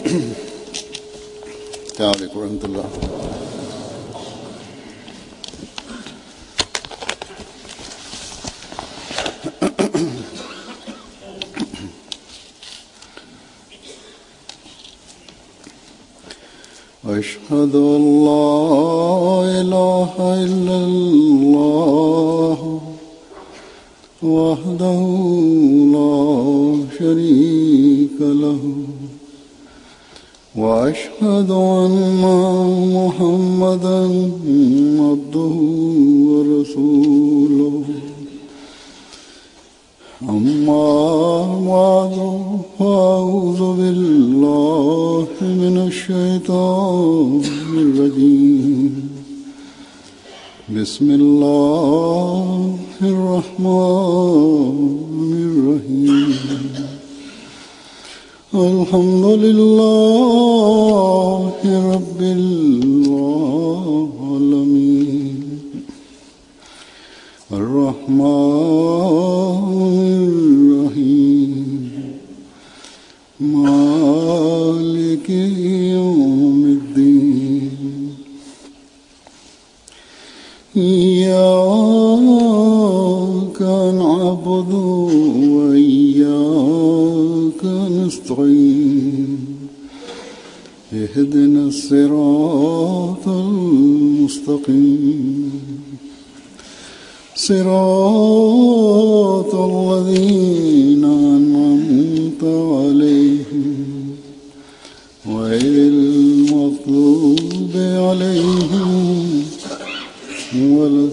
السلام عليكم ورحمة الله أشهد أن لا إله إلا الله وحده لا شريك له وأشهد أن محمدا عبده ورسوله أما بعد فأعوذ بالله من الشيطان الرجيم بسم الله الرحمن الرحيم الحمد لله رب العالمين الرحمن الرحيم مالك يوم الدين إياك نعبد وإياك نستعين اهدنا الصراط المستقيم صراط الذين أنعمت عليهم غير المغضوب عليهم ولا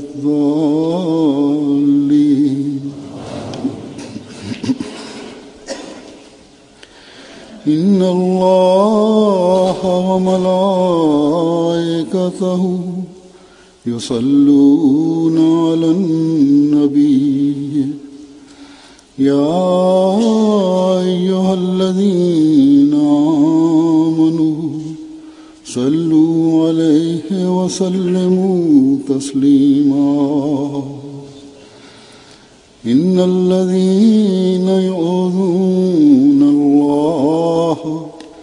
الضالين إن الله وملائكته يصلون على النبي يا أيها الذين آمنوا صلوا عليه وسلموا تسليما إن الذين يؤذون الله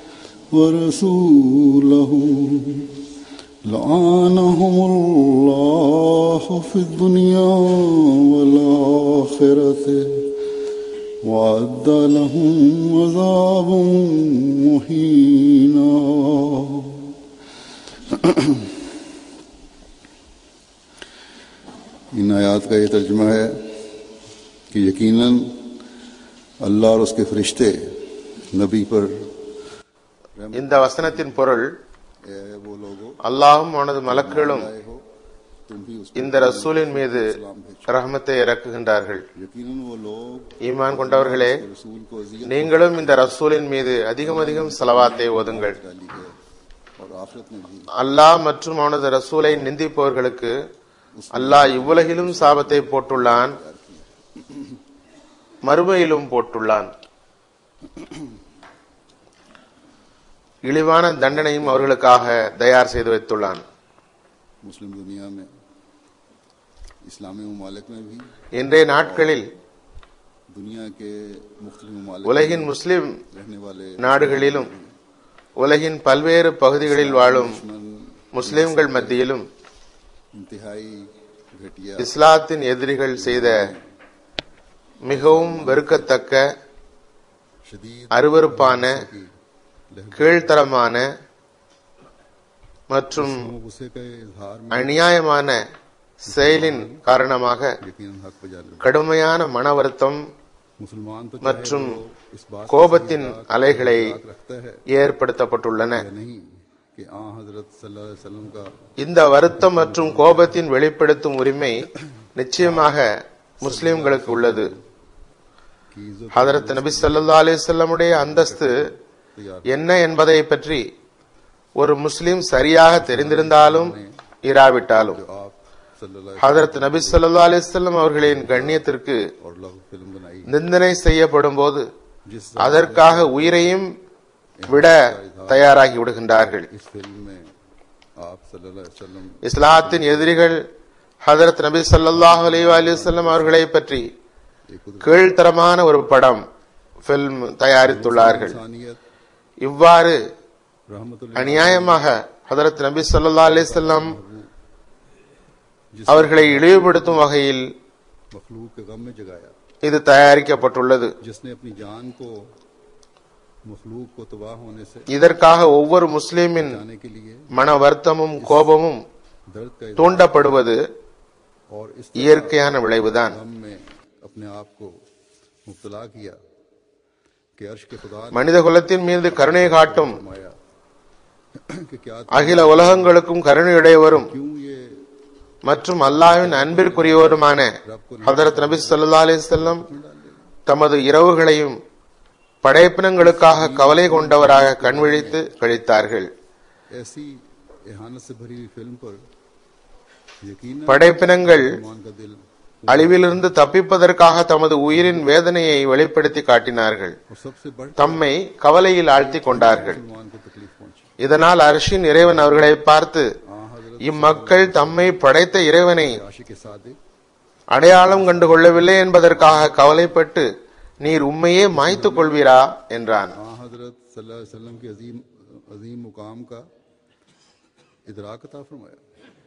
ورسوله لعنهم الله في الدنيا والآخرة وأعد لهم عذابا مهينا इन आयात का ये तर्जमा है कि यकीनन अल्लाह और उसके फरिश्ते नबी पर இந்த வசனத்தின் பொருள் ए वो लोगो அல்லாஹும் அவனது மலக்குகளும் आए हो तुम भी उस இந்த ரசூலின் மீது ரஹமத்தை இறக்குகின்றார்கள் यकीनन वो लोग ஈமான் கொண்டவர்களே रसूल को अजियत நீங்களும் இந்த ரசூலின் மீது அதிகம் அதிகம் செலவாத்தை ஓதுங்கள் डाली है और आखिरत में भी அல்லாஹ் மற்றும் அவனது ரசூலை நிந்திப்பவர்களுக்கு அல்லாஹ் இவ்வுலகிலும் சாபத்தை போட்டுள்ளான் மறுமையிலும் போட்டுள்ளான் இழிவான தண்டனையும் அவர்களுக்காக தயார் செய்து வைத்துள்ளான் मुस्लिम दुनिया में इस्लामी ममालिक में भी இன்றைய நாட்களில் दुनिया के मुख्तलिफ ममालिक உலகின் முஸ்லிம் रहने वाले நாடுகளிலும் உலகின் பல்வேறு பகுதிகளில் வாழும் முஸ்லிம்கள் மத்தியிலும் इंतहाई घटिया இஸ்லாத்தின் எதிரிகள் செய்த மிகவும் வெறுக்கத்தக்க शदीद அருவருப்பான கீழ்த்தரமான மற்றும் गुस्से का इजहार में அநியாயமான செயலின் காரணமாக यकीनन हक पे जालिम கடுமையான மன வருத்தம் मुसलमान तो மற்றும் इस बात கோபத்தின் அலைகளை से रखता है ஏற்படுத்தப்பட்டுள்ளன या नहीं कि आ हजरत सल्लल्लाहु अलैहि वसल्लम का இந்த வருத்தம் மற்றும் கோபத்தின் வெளிப்படுத்தும் உரிமை நிச்சயமாக முஸ்லிம்களுக்கு உள்ளது की इज्जत ஹதரத் நபி ஸல்லல்லாஹு அலைஹி வஸல்லமுடைய அந்தஸ்து तैयार என்ன என்பதை பற்றி ஒரு முஸ்லிம் சரியாக தெரிந்திருந்தாலும் இராவிட்டாலும் जो आप सल्लल्लाहु ஹதரத் நபி ஸல்லல்லாஹு அலைஹி வஸல்லம் அவர்களின் கண்ணியத்திற்கு और लघु फिल्म बनाई நிந்தனை செய்யப்படும் போது जिस அதற்காக உயிரையும் விட தயாராகி விடுகின்றார்கள் इस फिल्म में आप सल्लल्लाहु अलैहि वसल्लम இஸ்லாத்தின் எதிரிகள் ஹதரத் நபி ஸல்லல்லாஹு அலைஹி வஸல்லம் அவர்களை பற்றி एक खुद கீழ்த்தரமான ஒரு படம் பிலிம் தயாரித்துள்ளார்கள் इंसानियत இவ்வாறு रहमतुल அநியாயமாக ஹதரத் நபி ஸல்லல்லாஹு அலைஹி வஸல்லம் அவர்களை இழிவுபடுத்தும் வகையில் मखलूक के गम में जगाया இது தயாரிக்கப்பட்டுள்ளது जिसने अपनी जान को मखलूक को तबाह होने से இதற்காக ஒவ்வொரு முஸ்லிமின் बचाने के लिए மன வருத்தமும் கோபமும் दर्द का इजहार தூண்டப்படுவது और इस இயற்கையான விளைவுதான் गम में अपने आप को मुब्तला किया कि अर्श के खुदा ने மனித குலத்தின் மீது கருணை காட்டும் फरमाया कि क्या அகில உலகங்களுக்கும் கருணையுடையவரும் क्यों ये மற்றும் அல்லாஹ்வின் அன்பிற்குரியவருமான ஹதரத் நபி ஸல்லல்லாஹு அலைஹி வஸல்லம் தமது இரவுகளையும் படைப்பினங்களுக்காக கவலை கொண்டவராக கண்விழித்து கழித்தார்கள் ऐसी एहानत से भरी हुई फिल्म पर यकीन படைப்பினங்கள் मान का दिल அழிவிலிருந்து தப்பிப்பதற்காக தமது உயிரின் வேதனையை வெளிப்படுத்தி காட்டினார்கள் और सबसे बढ़ தம்மை கவலையில் ஆழ்த்திக் கொண்டார்கள் मुसलमान को तकलीफ पहुंची இதனால் அரிஷின் இறைவன் அவர்களை பார்த்து हाँ हजरत இம்மக்கள் தம்மை படைத்த இறைவனை आशिक सादिक அடையாளம் கண்டு கொள்ளவில்லை என்பதற்காக கவலைப்பட்டு நீர் உண்மையே மாய்த்துக் கொள்வீரா என்றான் हाँ हजरत सल्लल्लाहु अलैहि वसल्लम के अजीम अजीम मुकाम का इदराक अता फरमाया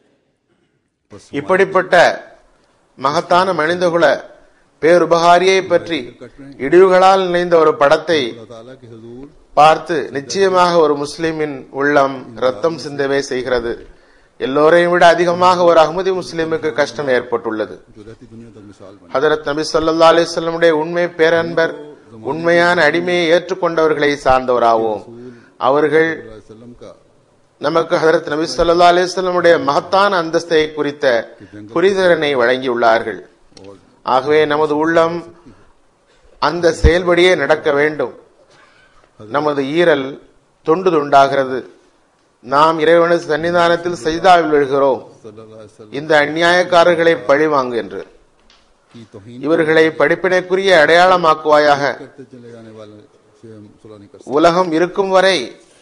बस இப்படிப்பட்ட மகத்தான மனிதகுல பேருபகாரியை பற்றி இடிவுகளால் நினைந்த ஒரு படத்தை अल्लाह ताला के हजूर பார்த்து நிச்சயமாக ஒரு முஸ்லிமின் உள்ளம் ரத்தம் சிந்தவே செய்கிறது எல்லோரையும் விட அதிகமாக ஒரு அகமதி முஸ்லிமுக்கு கஷ்டம் ஏற்பட்டுள்ளது जो रहती दुनिया तक मिसाल बनी ஹதரத் நபி ஸல்லல்லாஹு அலைஹி வஸல்லமுடைய உண்மை பேரன்பர் உண்மையான அடிமையை ஏற்றுக்கொண்டவர்களை சார்ந்தவராவோம் அவர்கள் सल्लल्लाहु अलैहि वसल्लम का நமக்கு ஹதரத் நபி ஸல்லல்லாஹு அலைஹி வஸல்லமுடைய மகத்தான அந்தஸ்தை குறித்த புரிதலனை வழங்கியுள்ளார்கள் और ஆகவே நமது உள்ளம் அந்த செயல்படியே நடக்க வேண்டும் நமது ஈரல் தொண்டு துண்டாகிறது நாம் இறைவனது சன்னிதானத்தில் சஜிதாவில் விழுகிறோம் सल्लल्लाहु अलैहि वसल्लम இந்த அந்நியாயக்காரர்களை பழிவாங்கு என்று की तोहीन இவர்களை படிப்பினைக்குரிய அடையாளமாக்குவாயாக करते चले जाने वाले से हम सुलह नहीं कर सकते உலகம் இருக்கும் வரை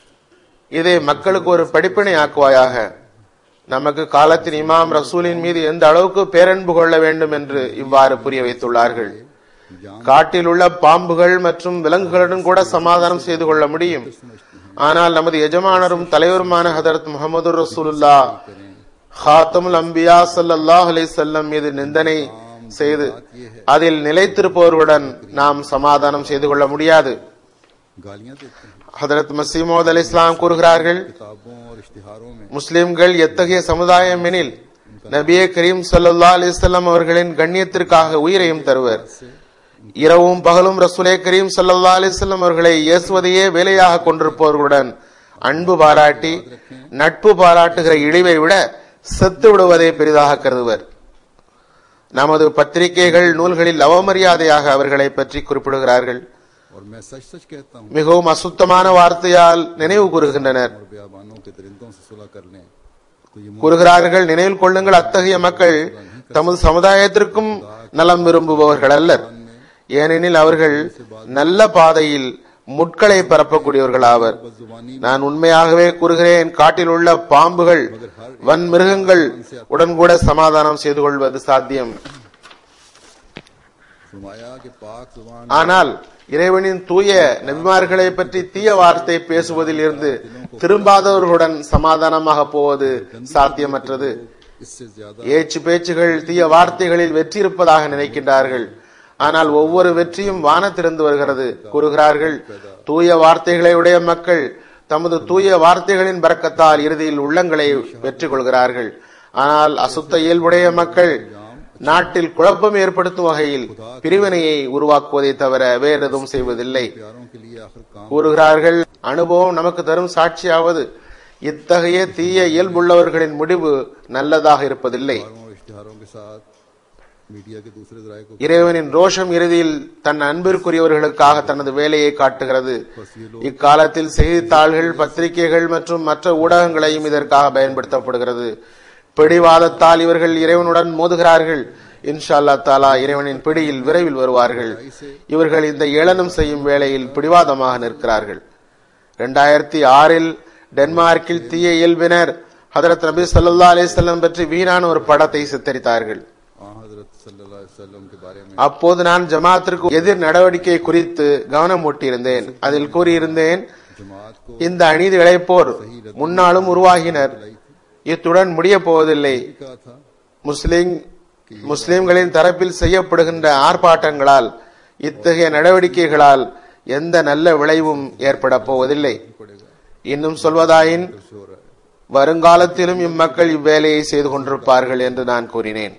இதை மக்களுக்கு ஒரு படிப்பினை ஆக்குவாயாக நமக்கு காலத்தின் இமாம் ரசூலின் மீது எந்த அளவுக்கு பேரன்பு கொள்ள வேண்டும் என்று இவ்வாறு புரிய வைத்துள்ளார்கள் காட்டில் உள்ள பாம்புகள் மற்றும் விலங்குகளுடன் கூட சமாதானம் செய்து கொள்ள முடியும் ஆனால் நமது எஜமானரும் தலைவருமான ஹதரத் முகமது ரசூலுல்லா ஹாத்தமுல் அம்பியா ஸல்லல்லாஹு அலைஹி வஸல்லம் மீது நிந்தனை செய்து அதில் நிலைத்திருப்பவர்களுடன் நாம் சமாதானம் செய்து கொள்ள முடியாது गालियां देते हैं ஹதரத் மசீமோத் அலி இஸ்லாம் கூறுகிறார்கள் किताबों और इश्तिहारों में முஸ்லிம்கள் எத்தகைய சமுதாயம் எனில் நபியே கரீம் ஸல்லல்லாஹு அலைஹி வஸல்லம் அவர்களின் கண்ணியத்திற்காக உயிரையும் தருவர் இரவும் பகலும் ரசூலே கரீம் ஸல்லல்லாஹு அலைஹி வஸல்லம் அவர்களை இயேசுவதையே வேலையாக கொண்டிருப்பவர்களுடன் அன்பு பாராட்டி நட்பு பாராட்டுகிற இழிவை விட செத்து விடுவதை பெரிதாக கருதுவர் நமது பத்திரிகைகள் நூல்களில் அவமரியாதையாக அவர்களை பற்றி குறிப்பிடுகிறார்கள் और मैं सच सच कहता हूँ மிகவும் அசுத்தமான வார்த்தையால் நினைவு கூறுகின்றனர் और बेआबानों के दरिंदों से सुलह कर लें तो ये கூறுகிறார்கள் நினைவில் கொள்ளுங்கள் அத்தகைய மக்கள் தமது சமுதாயத்திற்கும் நலம் விரும்புபவர்கள் அல்லர் ஏனெனில் அவர்கள் நல்ல பாதையில் முட்களை பரப்பக்கூடியவர்கள் ஆவர் बदजुबानी நான் உண்மையாகவே கூறுகிறேன் காட்டில் உள்ள பாம்புகள் வன் மிருகங்கள் உடன் கூட சமாதானம் செய்து கொள்வது சாத்தியம் फरमाया कि पाक जुबान ஆனால் இறைவனின் தூய நபிமார்களை பற்றி தீய வார்த்தை பேசுவதில் இருந்து திரும்பாதவர்களுடன் சமாதானமாக போவது சாத்தியமற்றது इससे ज्यादा ஏச்சு பேச்சுகள் தீய வார்த்தைகளில் வெற்றி இருப்பதாக நினைக்கின்றார்கள் ஆனால் ஒவ்வொரு வெற்றியும் வானத்திலிருந்து வருகிறது கூறுகிறார்கள் தூய வார்த்தைகளை உடைய மக்கள் தமது தூய வார்த்தைகளின் பறக்கத்தால் இறுதியில் உள்ளங்களை வெற்றி கொள்கிறார்கள் ஆனால் அசுத்த இயல்புடைய மக்கள் நாட்டில் குழப்பம் ஏற்படுத்தும் வகையில் பிரிவினையை உருவாக்குவதை தவிர வேறு எதுவும் செய்வதில்லை प्यारों के लिए आखिर काम கூறுகிறார்கள் அனுபவம் நமக்கு தரும் சாட்சியாவது இத்தகைய தீய இயல்புள்ளவர்களின் முடிவு நல்லதாக இருப்பதில்லை और इश्तिहारों के साथ मीडिया के दूसरे जराये को இறைவனின் ரோஷம் இறுதியில் தன் அன்பிற்குரியவர்களுக்காக தனது வேலையை காட்டுகிறது இக்காலத்தில் செய்தித்தாள்கள் பத்திரிகைகள் மற்றும் மற்ற ஊடகங்களையும் இதற்காக பயன்படுத்தப்படுகிறது பிடிவாதத்தால் இவர்கள் இறைவனுடன் மோதுகிறார்கள் இன்ஷா அல்லாஹ் தாலா இறைவனின் பிடியில் விரைவில் வருவார்கள் இவர்கள் இந்த ஏளனம் செய்யும் வேளையில் பிடிவாதமாக நிற்கிறார்கள் இரண்டாயிரத்தி ஆறில் டென்மார்க்கில் தீய இயல்பினர் ஹதரத் நபி ஸல்லல்லாஹு அலைஹி வஸல்லம் பற்றி வீணான ஒரு படத்தை சித்தரித்தார்கள் आ हजरत सल्लल्लाहु अलैहि वसल्लम के बारे में அப்போது நான் ஜமாத்திற்கு எதிர் நடவடிக்கை குறித்து கவனம் ஊட்டியிருந்தேன் அதில் கூறியிருந்தேன் जमात को இந்த அநீதி இழைப்போர் முன்னாலும் உருவாகினர் இத்துடன் முடிய போவதில்லை कहा था முஸ்லிம் முஸ்லிம்களின் தரப்பில் செய்யப்படுகின்ற ஆர்ப்பாட்டங்களால் இத்தகைய நடவடிக்கைகளால் எந்த நல்ல விளைவும் ஏற்பட போவதில்லை पड़ेगा இன்னும் சொல்வதாயின் से हो रहा है வருங்காலத்திலும் இம்மக்கள் இவ்வேலையை செய்து கொண்டிருப்பார்கள் என்று நான் கூறினேன்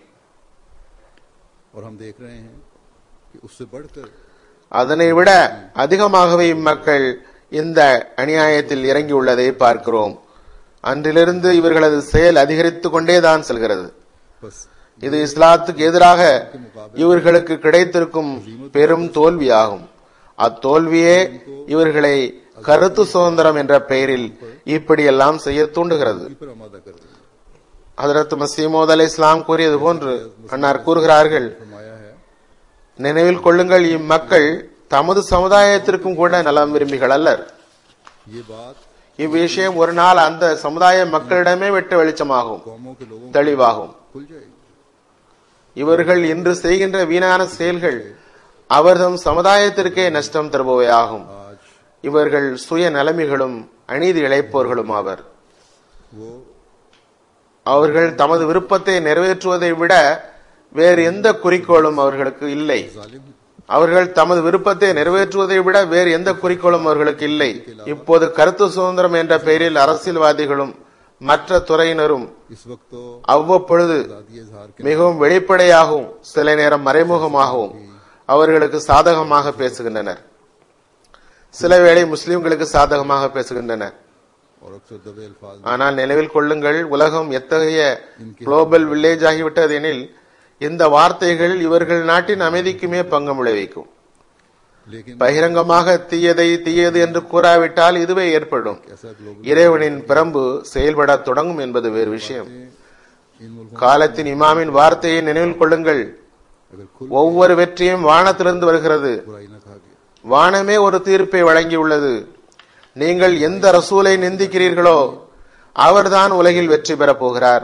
और हम देख रहे हैं कि उससे बढ़कर அதனை விட அதிகமாகவே இம்மக்கள் இந்த அநியாயத்தில் இறங்கியுள்ளதை பார்க்கிறோம் அன்றிலிருந்து இவர்களது செயல் அதிகரித்துக் கொண்டேதான் செல்கிறது बस இது இஸ்லாத்துக்கு எதிராக இவர்களுக்கு கிடைத்திருக்கும் பெரும் தோல்வியாகும் அத்தோல்வியே இவர்களை கருத்து சுதந்திரம் என்ற பெயரில் இப்படியெல்லாம் செய்ய தூண்டுகிறது पर आमादा कर रही है ஹதரத் மசீமோத் அலை இஸ்லாம் கூறியது போன்று அன்னார் கூறுகிறார்கள் फरमाया है நினைவில் கொள்ளுங்கள் இம்மக்கள் தமது சமுதாயத்திற்கும் கூட நலம் விரும்பிகள் அல்லர் ये बात இவ்விஷயம் ஒரு நாள் அந்த சமுதாய மக்களிடமே வெட்ட வெளிச்சமாகும் कौमों के लोगों தெளிவாகும் को खुल जाएगी இவர்கள் இன்று செய்கின்ற வீணான செயல்கள் அவர்தம் சமுதாயத்திற்கே நஷ்டம் தருபவையாகும் आज இவர்கள் சுய நலமிகளும் அநீதி இழைப்போர்களும் ஆவர் वो அவர்கள் தமது விருப்பத்தை நிறைவேற்றுவதை விட வேறு எந்த குறிக்கோளும் அவர்களுக்கு இல்லை जालिम है அவர்கள் தமது விருப்பத்தை நிறைவேற்றுவதை விட வேறு எந்த குறிக்கோளும் அவர்களுக்கு இல்லை இப்போது கருத்து சுதந்திரம் என்ற பெயரில் அரசியல்வாதிகளும் மற்ற துறையினரும் इस वक्त तो அவ்வப்பொழுது आजादी इजहार के மிகவும் வெளிப்படையாகவும் சில நேரம் மறைமுகமாகவும் அவர்களுக்கு சாதகமாக பேசுகின்றனர் சில வேளை முஸ்லிம்களுக்கு சாதகமாக பேசுகின்றனர் और अक्सर दबे अल्फाज में ஆனால் நினைவில் கொள்ளுங்கள் உலகம் எத்தகைய குளோபல் வில்லேஜ் ஆகிவிட்டது எனில் இந்த வார்த்தைகள் இவர்கள் நாட்டின் அமைதிக்குமே பங்கம் விளைவிக்கும் लेकिन பகிரங்கமாக தீயதை தீயது என்று கூறாவிட்டால் இதுவே ஏற்படும் ऐसा ग्लोबल இறைவனின் பிரம்பு செயல்பட தொடங்கும் என்பது வேறு விஷயம் इन मुल्कों காலத்தின் இமாமின் வார்த்தையை நினைவில் கொள்ளுங்கள் अगर खुल ஒவ்வொரு வெற்றியும் வானத்திலிருந்து வருகிறது बुराई न कहा गया வானமே ஒரு தீர்ப்பை வழங்கியுள்ளது நீங்கள் எந்த ரசூலை நிந்திக்கிறீர்களோ அவர்தான் உலகில் வெற்றி பெறப் போகிறார்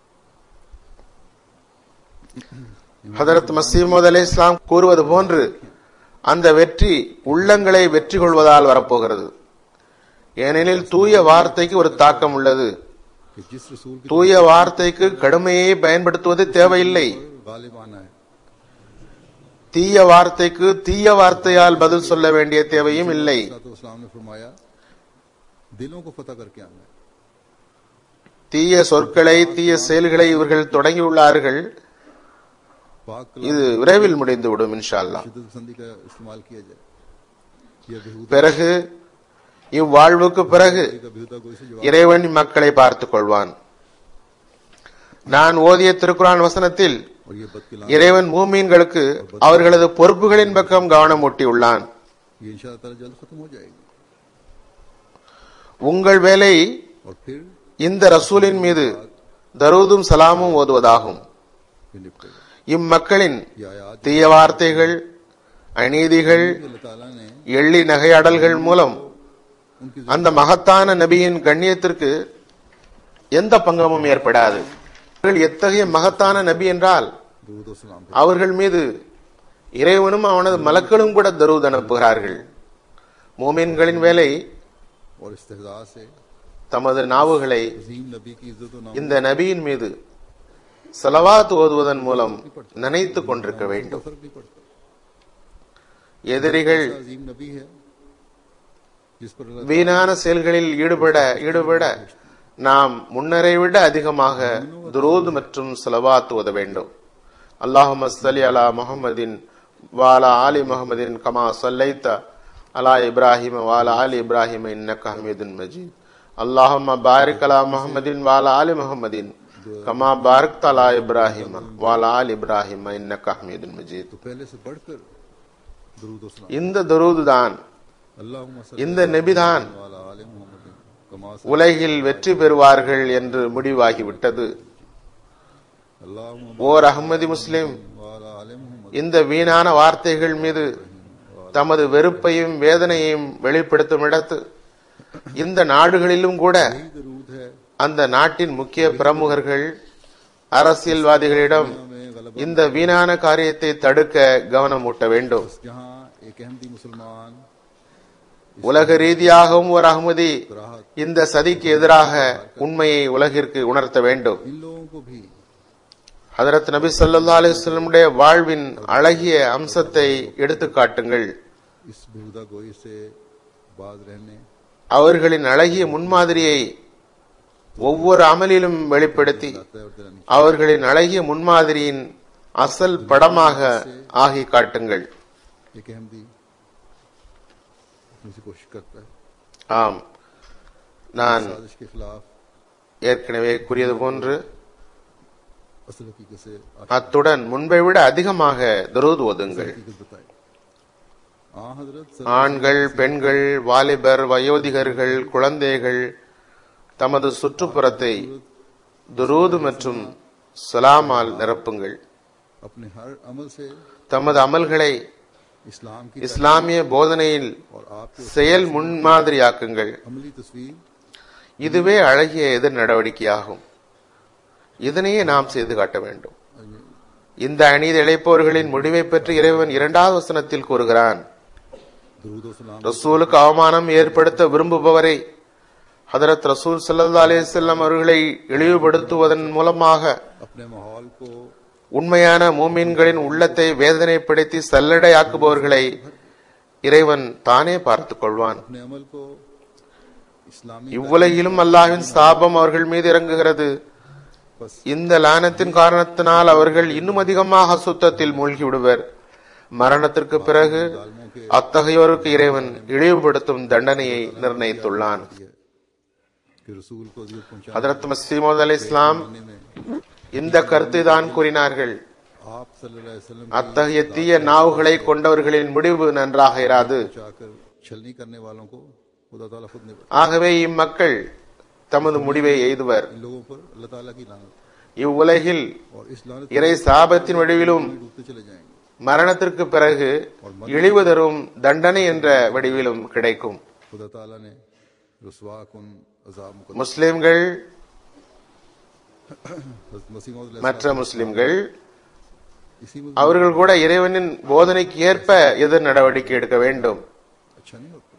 ஹதரத் மசீமது அலி இஸ்லாம் கூறுவது போன்று அந்த வெற்றி உள்ளங்களை வெற்றி கொள்வதால் வரப்போகிறது ஏனெனில் தூய வார்த்தைக்கு ஒரு தாக்கம் உள்ளது कि जिस रसूल की தூய வார்த்தைக்கு கடுமையை பயன்படுத்துவது தேவையில்லை गालिब आना है தீய வார்த்தைக்கு தீய வார்த்தையால் பதில் சொல்ல வேண்டிய தேவையும் இல்லை तो इस्लाम ने फरमाया दिलों को फतह करके आना है தீய சொற்களை தீய செயல்களை இவர்கள் தொடங்கியுள்ளார்கள் पाक இது விரைவில் முடிந்துவிடும் இன்ஷா அல்லாஹ் शिदत पसंदी का इस्तेमाल किया जाए यह बेहूदा பிறகு இவ்வாழ்வுக்கு பிறகு का बेहूदा कोई से जवाब இறைவன் மக்களை பார்த்துக் கொள்வான் நான் ஓதிய திருக்குரான் வசனத்தில் और ये बदकिला இறைவன் மூமீன்களுக்கு அவர்களது பொறுப்புகளின் பக்கம் கவனம் ஊட்டியுள்ளான் ये इंशाअल्लाह ताला जल्द खत्म हो जाएगी உங்கள் வேலை और फिर இந்த ரசூலின் மீது தரூதும் சலாமும் ஓதுவதாகும் ये निपटेगा இம்மக்களின் ये आयात தீய வார்த்தைகள் அநீதிகள் अल्लाह ताला ने எள்ளி நகையாடல்கள் மூலம் उनकी அந்த மகத்தான நபியின் கண்ணியத்திற்கு எந்த பங்கமும் ஏற்படாது அவர்கள் எத்தகைய மகத்தான நபி என்றால் दुरूद और सलाम அவர்கள் மீது இறைவனும் அவனது மலக்களும் கூட தரூத் அனுப்புகிறார்கள் மூமின்களின் வேலை और इस्तेजा से தமது நாவுகளை अजीम नबी की इज्जत और नाम இந்த நபியின் மீது சலவாத் ஓதுவதன் மூலம் நினைத்துக் கொண்டிருக்க வேண்டும் फर्क नहीं पड़ता எதிரிகள் ऐसा अजीम नबी है जिस पर अल्लाह வீணான செயல்களில் ஈடுபட ஈடுபட நாம் முன்னரை விட அதிகமாக துரூத் மற்றும் சலவாத் ஓத வேண்டும் அல்லாஹும ஸல்லி அலா முஹம்மதின் வாலா ஆலி முஹம்மதின் கமா ஸல்லைத அலா இப்ராஹிம வாலா ஆலி இப்ராஹிம இன்னக ஹமீதுன் மஜீத் அல்லாஹும்ம பாரிக் அலா முஹம்மதின் வாலா ஆலி முஹம்மதின் கமா பாரக்த அலா இப்ராஹிம வாலா ஆலி இப்ராஹிம இன்னக ஹமீதுன் மஜீத் तो पहले से बढ़कर दुरूद और सलाम இந்த துரூது தான் अल्लाहुम्मा இந்த நபிதான் वाला आले मोहम्मद कमा உலகில் வெற்றி பெறுவார்கள் என்று முடிவாகிவிட்டது अल्लाहुम्मा ஓர் அஹ்மதி முஸ்லிம் वाला आले मोहम्मद இந்த வீணான வார்த்தைகள் மீது தமது வெறுப்பையும் வேதனையையும் வெளிப்படுத்தும் இடத்து இந்த நாடுகளிலும் கூட यही दरूद है அந்த நாட்டின் முக்கிய பிரமுகர்கள் அரசியல்வாதிகளிடம் में गलबा இந்த வீணான காரியத்தை தடுக்க கவனம் ஊட்ட வேண்டும் जहाँ एक अहमदी मुसलमान உலக ரீதியாகவும் ஒரு அகமதி राहत இந்த சதிக்கு எதிராக உண்மையை உலகிற்கு உணர்த்த வேண்டும் इन लोगों को भी ஹதரத் நபி ஸல்லல்லாஹு அலைஹி வஸல்லமுடைய வாழ்வின் அழகிய அம்சத்தை எடுத்துக் காட்டுங்கள் इस बेहुदा गोई से बाज रहने அவர்களின் அழகிய முன்மாதிரியை ஒவ்வொரு அமலிலும் வெளிப்படுத்தி आता है और तेरा नीचे அவர்களின் அழகிய முன்மாதிரியின் அசல் படமாக ஆகி காட்டுங்கள் एक अहमदी अपनी से कोशिश करता है ஆம் நான் साजिश के खिलाफ ஏற்கனவே கூறியது போன்று असल हकीकत से அத்துடன் முன்பை விட அதிகமாக துரூத் ஓதுங்கள் हकीकत बताई आ हजरत ஆண்கள் பெண்கள் வாலிபர் வயோதிகர்கள் குழந்தைகள் தமது சுற்றுப்புறத்தை துரூது மற்றும் சலாமால் நிரப்புங்கள் अपने हर अमल से தமது அமல்களை इस्लाम की இஸ்லாமிய போதனையில் और आपके செயல் முன்மாதிரியாக்குங்கள் अमली तस्वीर இதுவே அழகிய எதிர் நடவடிக்கையாகும் இதனையே நாம் செய்து காட்ட வேண்டும் இந்த அநீதி இழைப்பவர்களின் முடிவை பற்றி இறைவன் இரண்டாவது வசனத்தில் கூறுகிறான் दरूद और सलाम ரசூலுக்கு அவமானம் ஏற்படுத்த விரும்புபவரை ஹதரத் ரசூல் ஸல்லல்லாஹு அலைஹி வஸல்லம் அவர்களை இழிவுபடுத்துவதன் மூலமாக अपने माहौल को உண்மையான மூமின்களின் உள்ளத்தை வேதனைப்படுத்தி சல்லடையாக்குபவர்களை இறைவன் தானே பார்த்துக் கொள்வான் अपने अमल को इस्लामी இவ்வுலகிலும் அல்லாஹ்வின் சாபம் அவர்கள் மீது இறங்குகிறது बस இந்த லானத்தின் காரணத்தினால் அவர்கள் இன்னும் அதிகமாக சுத்தத்தில் மூழ்கி விடுவர் மரணத்திற்கு பிறகு அத்தகையோருக்கு இறைவன் இழிவுபடுத்தும் தண்டனையை நிர்ணயித்துள்ளான் कि रसूल को अजियत पहुंचाने ஹதரத் மசீமது அலி இஸ்லாம் में இந்த கருத்தை தான் கூறினார்கள் आप सल्लल्लाहु अलैहि वसल्लम அத்தகைய தீய நாவுகளை கொண்டவர்களின் முடிவு நன்றாக இராது चाहकर छलनी करने वालों को खुदा ताला खुद ने ஆகவே இம்மக்கள் தமது முடிவை எய்துவர் इन लोगों पर अल्लाह ताला की लानत இவ்வுலகில் और इस लानत இறை சாபத்தின் வடிவிலும் में डूबते चले जाएंगे மரணத்திற்கு பிறகு இழிவு தரும் தண்டனை என்ற வடிவிலும் கிடைக்கும் खुदा ताला ने रसवा कुन अजाब मुकद्दर முஸ்லிம்கள் हज़रत मसीह मौद மற்ற முஸ்லிம்கள் इसी में அவர்கள் கூட இறைவனின் போதனைக்கு ஏற்ப எதிர் நடவடிக்கை எடுக்க வேண்டும் अच्छा नहीं होता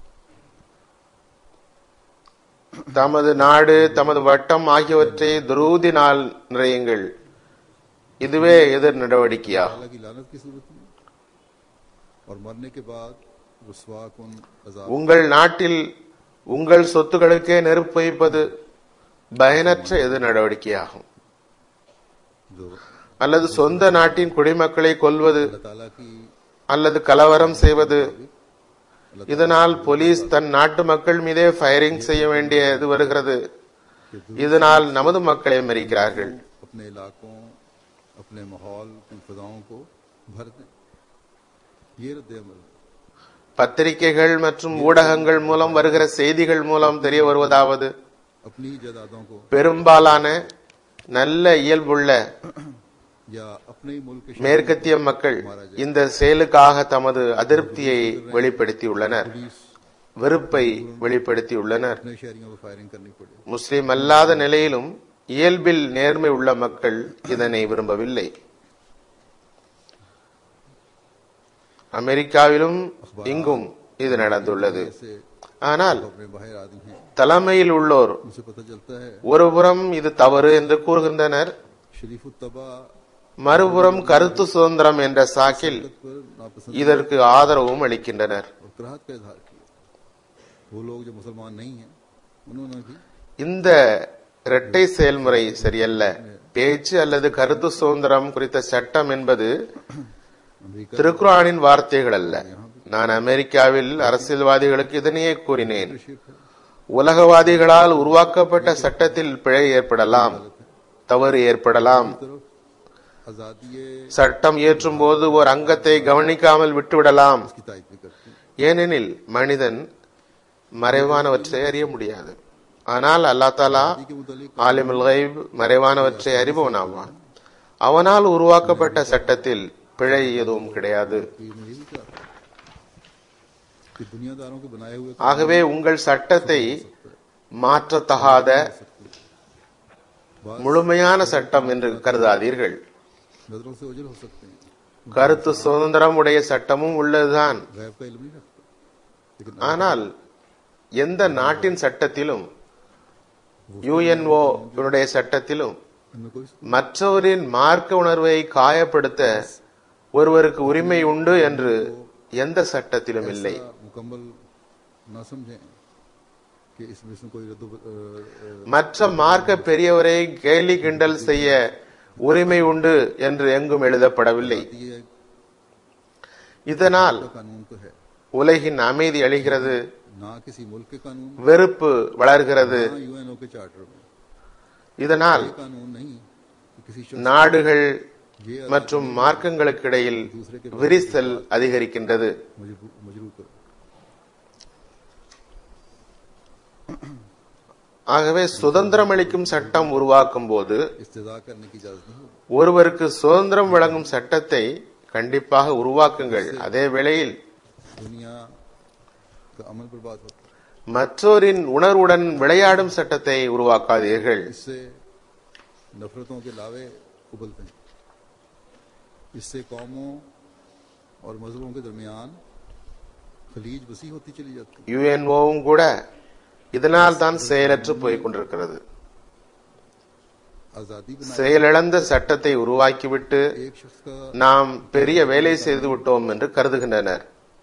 தமது நாடு தமது வட்டம் ஆகியவற்றை துரூதினால் நிறையுங்கள் இதுவே எதிர் நடவடிக்கையாகும் ताला की लानत की सूरत में और मरने के बाद रसवा कुन अजाब உங்கள் நாட்டில் உங்கள் சொத்துக்களுக்கே நெருப்பு வைப்பது பயனற்ற எதிர் நடவடிக்கையாகும் जो அல்லது சொந்த நாட்டின் குடிமக்களை கொல்வது अल्लाह ताला की அல்லது கலவரம் செய்வது இதனால் போலீஸ் தன் நாட்டு மக்கள் மீதே ஃபயரிங் செய்ய வேண்டியது வருகிறது இதனால் நமது மக்களை மறிக்கிறார்கள் अपने इलाकों अपने माहौल की फजाओं को भर दें ये रद्द अमल है பத்திரிகைகள் மற்றும் ஊடகங்கள் மூலம் வருகிற செய்திகள் மூலம் தெரிய வருவதாவது अपनी जायदादों को பெரும்பாலான நல்ல இயல்புள்ள या अपने ही मुल्क के மேற்கத்திய மக்கள் இந்த செயலுக்காக தமது அதிருப்தியை வெளிப்படுத்தியுள்ளனர் पुलिस வெறுப்பை வெளிப்படுத்தியுள்ளனர் अपने शहरियों पर फायरिंग करनी पड़े முஸ்லிம் அல்லாத நிலையிலும் இயல்பில் நேர்மை உள்ள மக்கள் இதனை விரும்பவில்லை அமெரிக்காவிலும் இங்கும் இது நடந்துள்ளது ऐसे ஆனால் अपने बाहर आदमी हैं தலைமையில் உள்ளோர் उनसे पता चलता है ஒருபுறம் இது தவறு என்று கூறுகின்றனர் शरीफ तबा மறுபுறம் கருத்து சுதந்திரம் என்ற சாக்கில் पर नापसंद இதற்கு ஆதரவும் அளிக்கின்றனர் और कराहत का इजहार किया वो लोग जो मुसलमान नहीं हैं उन्होंने भी இந்த இரட்டை செயல்முறை சரியல்ல பேச்சு அல்லது கருத்து சுதந்திரம் குறித்த சட்டம் என்பது अमेरिका திருக்குறானின் வார்த்தைகள் அல்ல நான் அமெரிக்காவில் அரசியல்வாதிகளுக்கு இதனையே கூறினேன் शिप है உலகவாதிகளால் உருவாக்கப்பட்ட சட்டத்தில் பிழை ஏற்படலாம் தவறு ஏற்படலாம் तरफ आजादी சட்டம் இயற்றும் போது ஒரு அங்கத்தை கவனிக்காமல் விட்டுவிடலாம் की तायद भी करती है ஏனெனில் மனிதன் மறைவானவற்றை அறிய முடியாது ஆனால் அல்லா தாலா के मुतालिक ஆலிமுல் கைப் மறைவானவற்றை அறிபவனாவான் அவனால் உருவாக்கப்பட்ட சட்டத்தில் பிழை எதுவும் கிடையாது ये नहीं भी कहा कि दुनियादारों के बनाए हुए ஆகவே உங்கள் சட்டத்தை மாற்றத்தகாத முழுமையான சட்டம் என்று கருதாதீர்கள் नजरों से ओझल हो सकते हैं கருத்து சுதந்திரம் உடைய சட்டமும் உள்ளதுதான் गैब का इल्म नहीं रखता लेकिन ஆனால் எந்த நாட்டின் சட்டத்திலும் யுஎன்ஓ னுடைய சட்டத்திலும் इनमें कोई மற்றவரின் மார்க்க உணர்வை காயப்படுத்த ஒருவருக்கு உரிமை உண்டு என்று எந்த சட்டத்திலும் இல்லை ऐसा मुकम्मल ना समझें कि इसमें इसमें कोई रद्द மற்ற மார்க்க பெரியவரை கேலி கிண்டல் செய்ய உரிமை உண்டு என்று எங்கும் எழுதப்படவில்லை ये இதனால் कानून तो है உலகின் அமைதி அழிகிறது ना किसी मुल्क के कानून வெறுப்பு வளர்கிறது ना यूएनओ के चार्टर में இதனால் ये कानून नहीं कि किसी शख्स நாடுகள் மற்றும் மார்க்கங்களுக்கு இடையில் விரிசல் அதிகரிக்கின்றது मजबू- मजबूर करो ஆகவே சுதந்திரம் அளிக்கும் சட்டம் உருவாக்கும் போது इस्तेजा करने की इजाजत नहीं होगी ஒருவருக்கு சுதந்திரம் வழங்கும் சட்டத்தை கண்டிப்பாக உருவாக்குங்கள் அதே வேளையில் दुनिया का अमल बर्बाद होता है மற்றோரின் உணர்வுடன் விளையாடும் சட்டத்தை உருவாக்காதீர்கள் इससे नफरतों के लावे उबलते हैं इससे कौमों और मजहबों के दरमियान खलीज वसी होती चली जाती है யுஎன்ஓவும் கூட இதனால் தான் செயலற்று போய்க் கொண்டிருக்கிறது आजादी बनाए செயலிழந்த சட்டத்தை உருவாக்கிவிட்டு एक शख्स का நாம் பெரிய வேலை செய்து விட்டோம் என்று கருதுகின்றனர்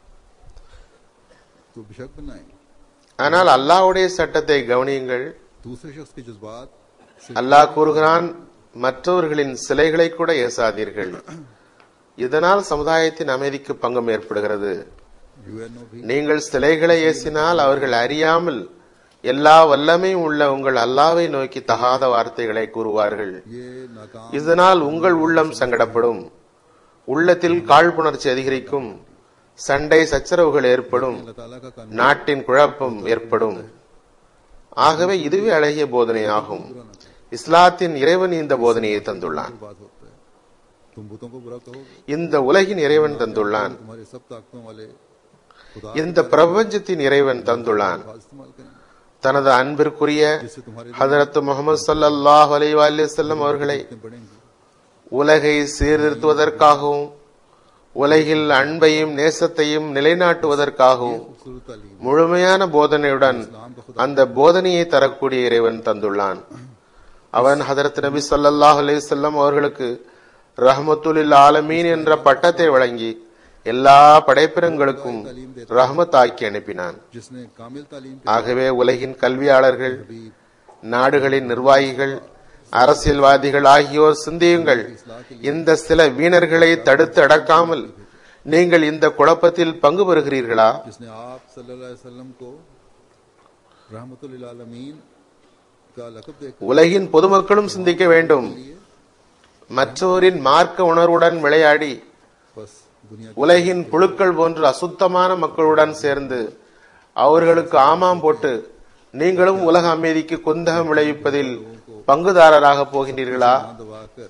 तो बेशक बनाए ஆனால் அல்லாஹ்வுடைய சட்டத்தை கவனியுங்கள் दूसरे शख्स के जज्बात से அல்லாஹ் கூறுகிறான் மற்றவர்களின் சிலைகளை கூட ஏசாதீர்கள் இதனால் சமுதாயத்தின் அமைதிக்கு பங்கம் ஏற்படுகிறது यूएनओ भी நீங்கள் சிலைகளை ஏசினால் அவர்கள் அறியாமல் எல்லா வல்லமையும் உள்ள உங்கள் அல்லாவை நோக்கி தகாத வார்த்தைகளை கூறுவார்கள் ये नाकाम இதனால் உங்கள் உள்ளம் சங்கடப்படும் உள்ளத்தில் காழ்ப்புணர்ச்சி அதிகரிக்கும் சண்டை சச்சரவுகள் ஏற்படும் अल्लाह ताला का कानून நாட்டின் குழப்பம் ஏற்படும் ஆகவே இதுவே அழகிய போதனை ஆகும் இஸ்லாத்தின் இறைவன் இந்த போதனையை தந்துள்ளான் बात होता है तुम बुतों को बुरा कहोगे இந்த உலகின் இறைவன் தந்துள்ளான் तुम्हारे सब ताकतों वाले खुदा இந்த பிரபஞ்சத்தின் इறைவன் தந்துள்ளான் का इस्तेमाल करेंगे தனது அன்பிற்குரிய जिससे तुम्हारे ஹதரத் முகமது ஸல்லல்லாஹு அலைஹி வஸல்லம் அவர்களை दिल बढ़ेंगे உலகை சீர்திருத்துவதற்காகவும் உலகில் அன்பையும் நேசத்தையும் நிலைநாட்டுவதற்காகவும் खूबसूरत तालीम முழுமையான போதனையுடன் அந்த போதனையை தரக்கூடிய இறைவன் தந்துள்ளான் அவன் ஹதரத் நபி ஸல்லல்லாஹு அலைஹி வஸல்லம் அவர்களுக்கு ரஹ்மத்துலில் ஆலமீன் என்ற பட்டத்தை வழங்கி எல்லா படைப்பினங்களுக்கும் ரஹ்மத் ஆக்கி அனுப்பினான் जिसने कामिल तालीम के ஆகவே உலகின் கல்வியாளர்கள் हबीब நாடுகளின் நிர்வாகிகள் அரசியல்வாதிகள் ஆகியோர் சிந்தியுங்கள் இந்த சில வீணர்களை தடுத்து அடக்காமல் நீங்கள் இந்த குழப்பத்தில் பங்கு பெறுகிறீர்களா जिसने आप सल्लल्लाहु अलैहि वसल्लम को रहमतुल लिल आलमीन का लकब देकर உலகின் பொதுமக்களும் சிந்திக்க வேண்டும் மற்றோரின் மார்க்க உணர்வுடன் விளையாடி बस दुनिया உலகின் புழுக்கள் போன்று அசுத்தமான மக்களுடன் சேர்ந்து அவர்களுக்கு ஆமாம் போட்டு நீங்களும் உலக அமைதிக்கு குந்தகம் விளைவிப்பதில் பங்குதாரராக போகின்றீர்களா की दबाकर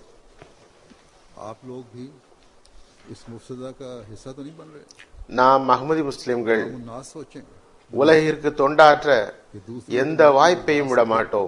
आप लोग भी इस मुफ्सदा का हिस्सा तो नहीं बन रहे நாம் அகமதி முஸ்லிம்கள் हम ना सोचें உலகிற்கு தொண்டாற்ற कि दूसरे எந்த வாய்ப்பையும் விட மாட்டோம்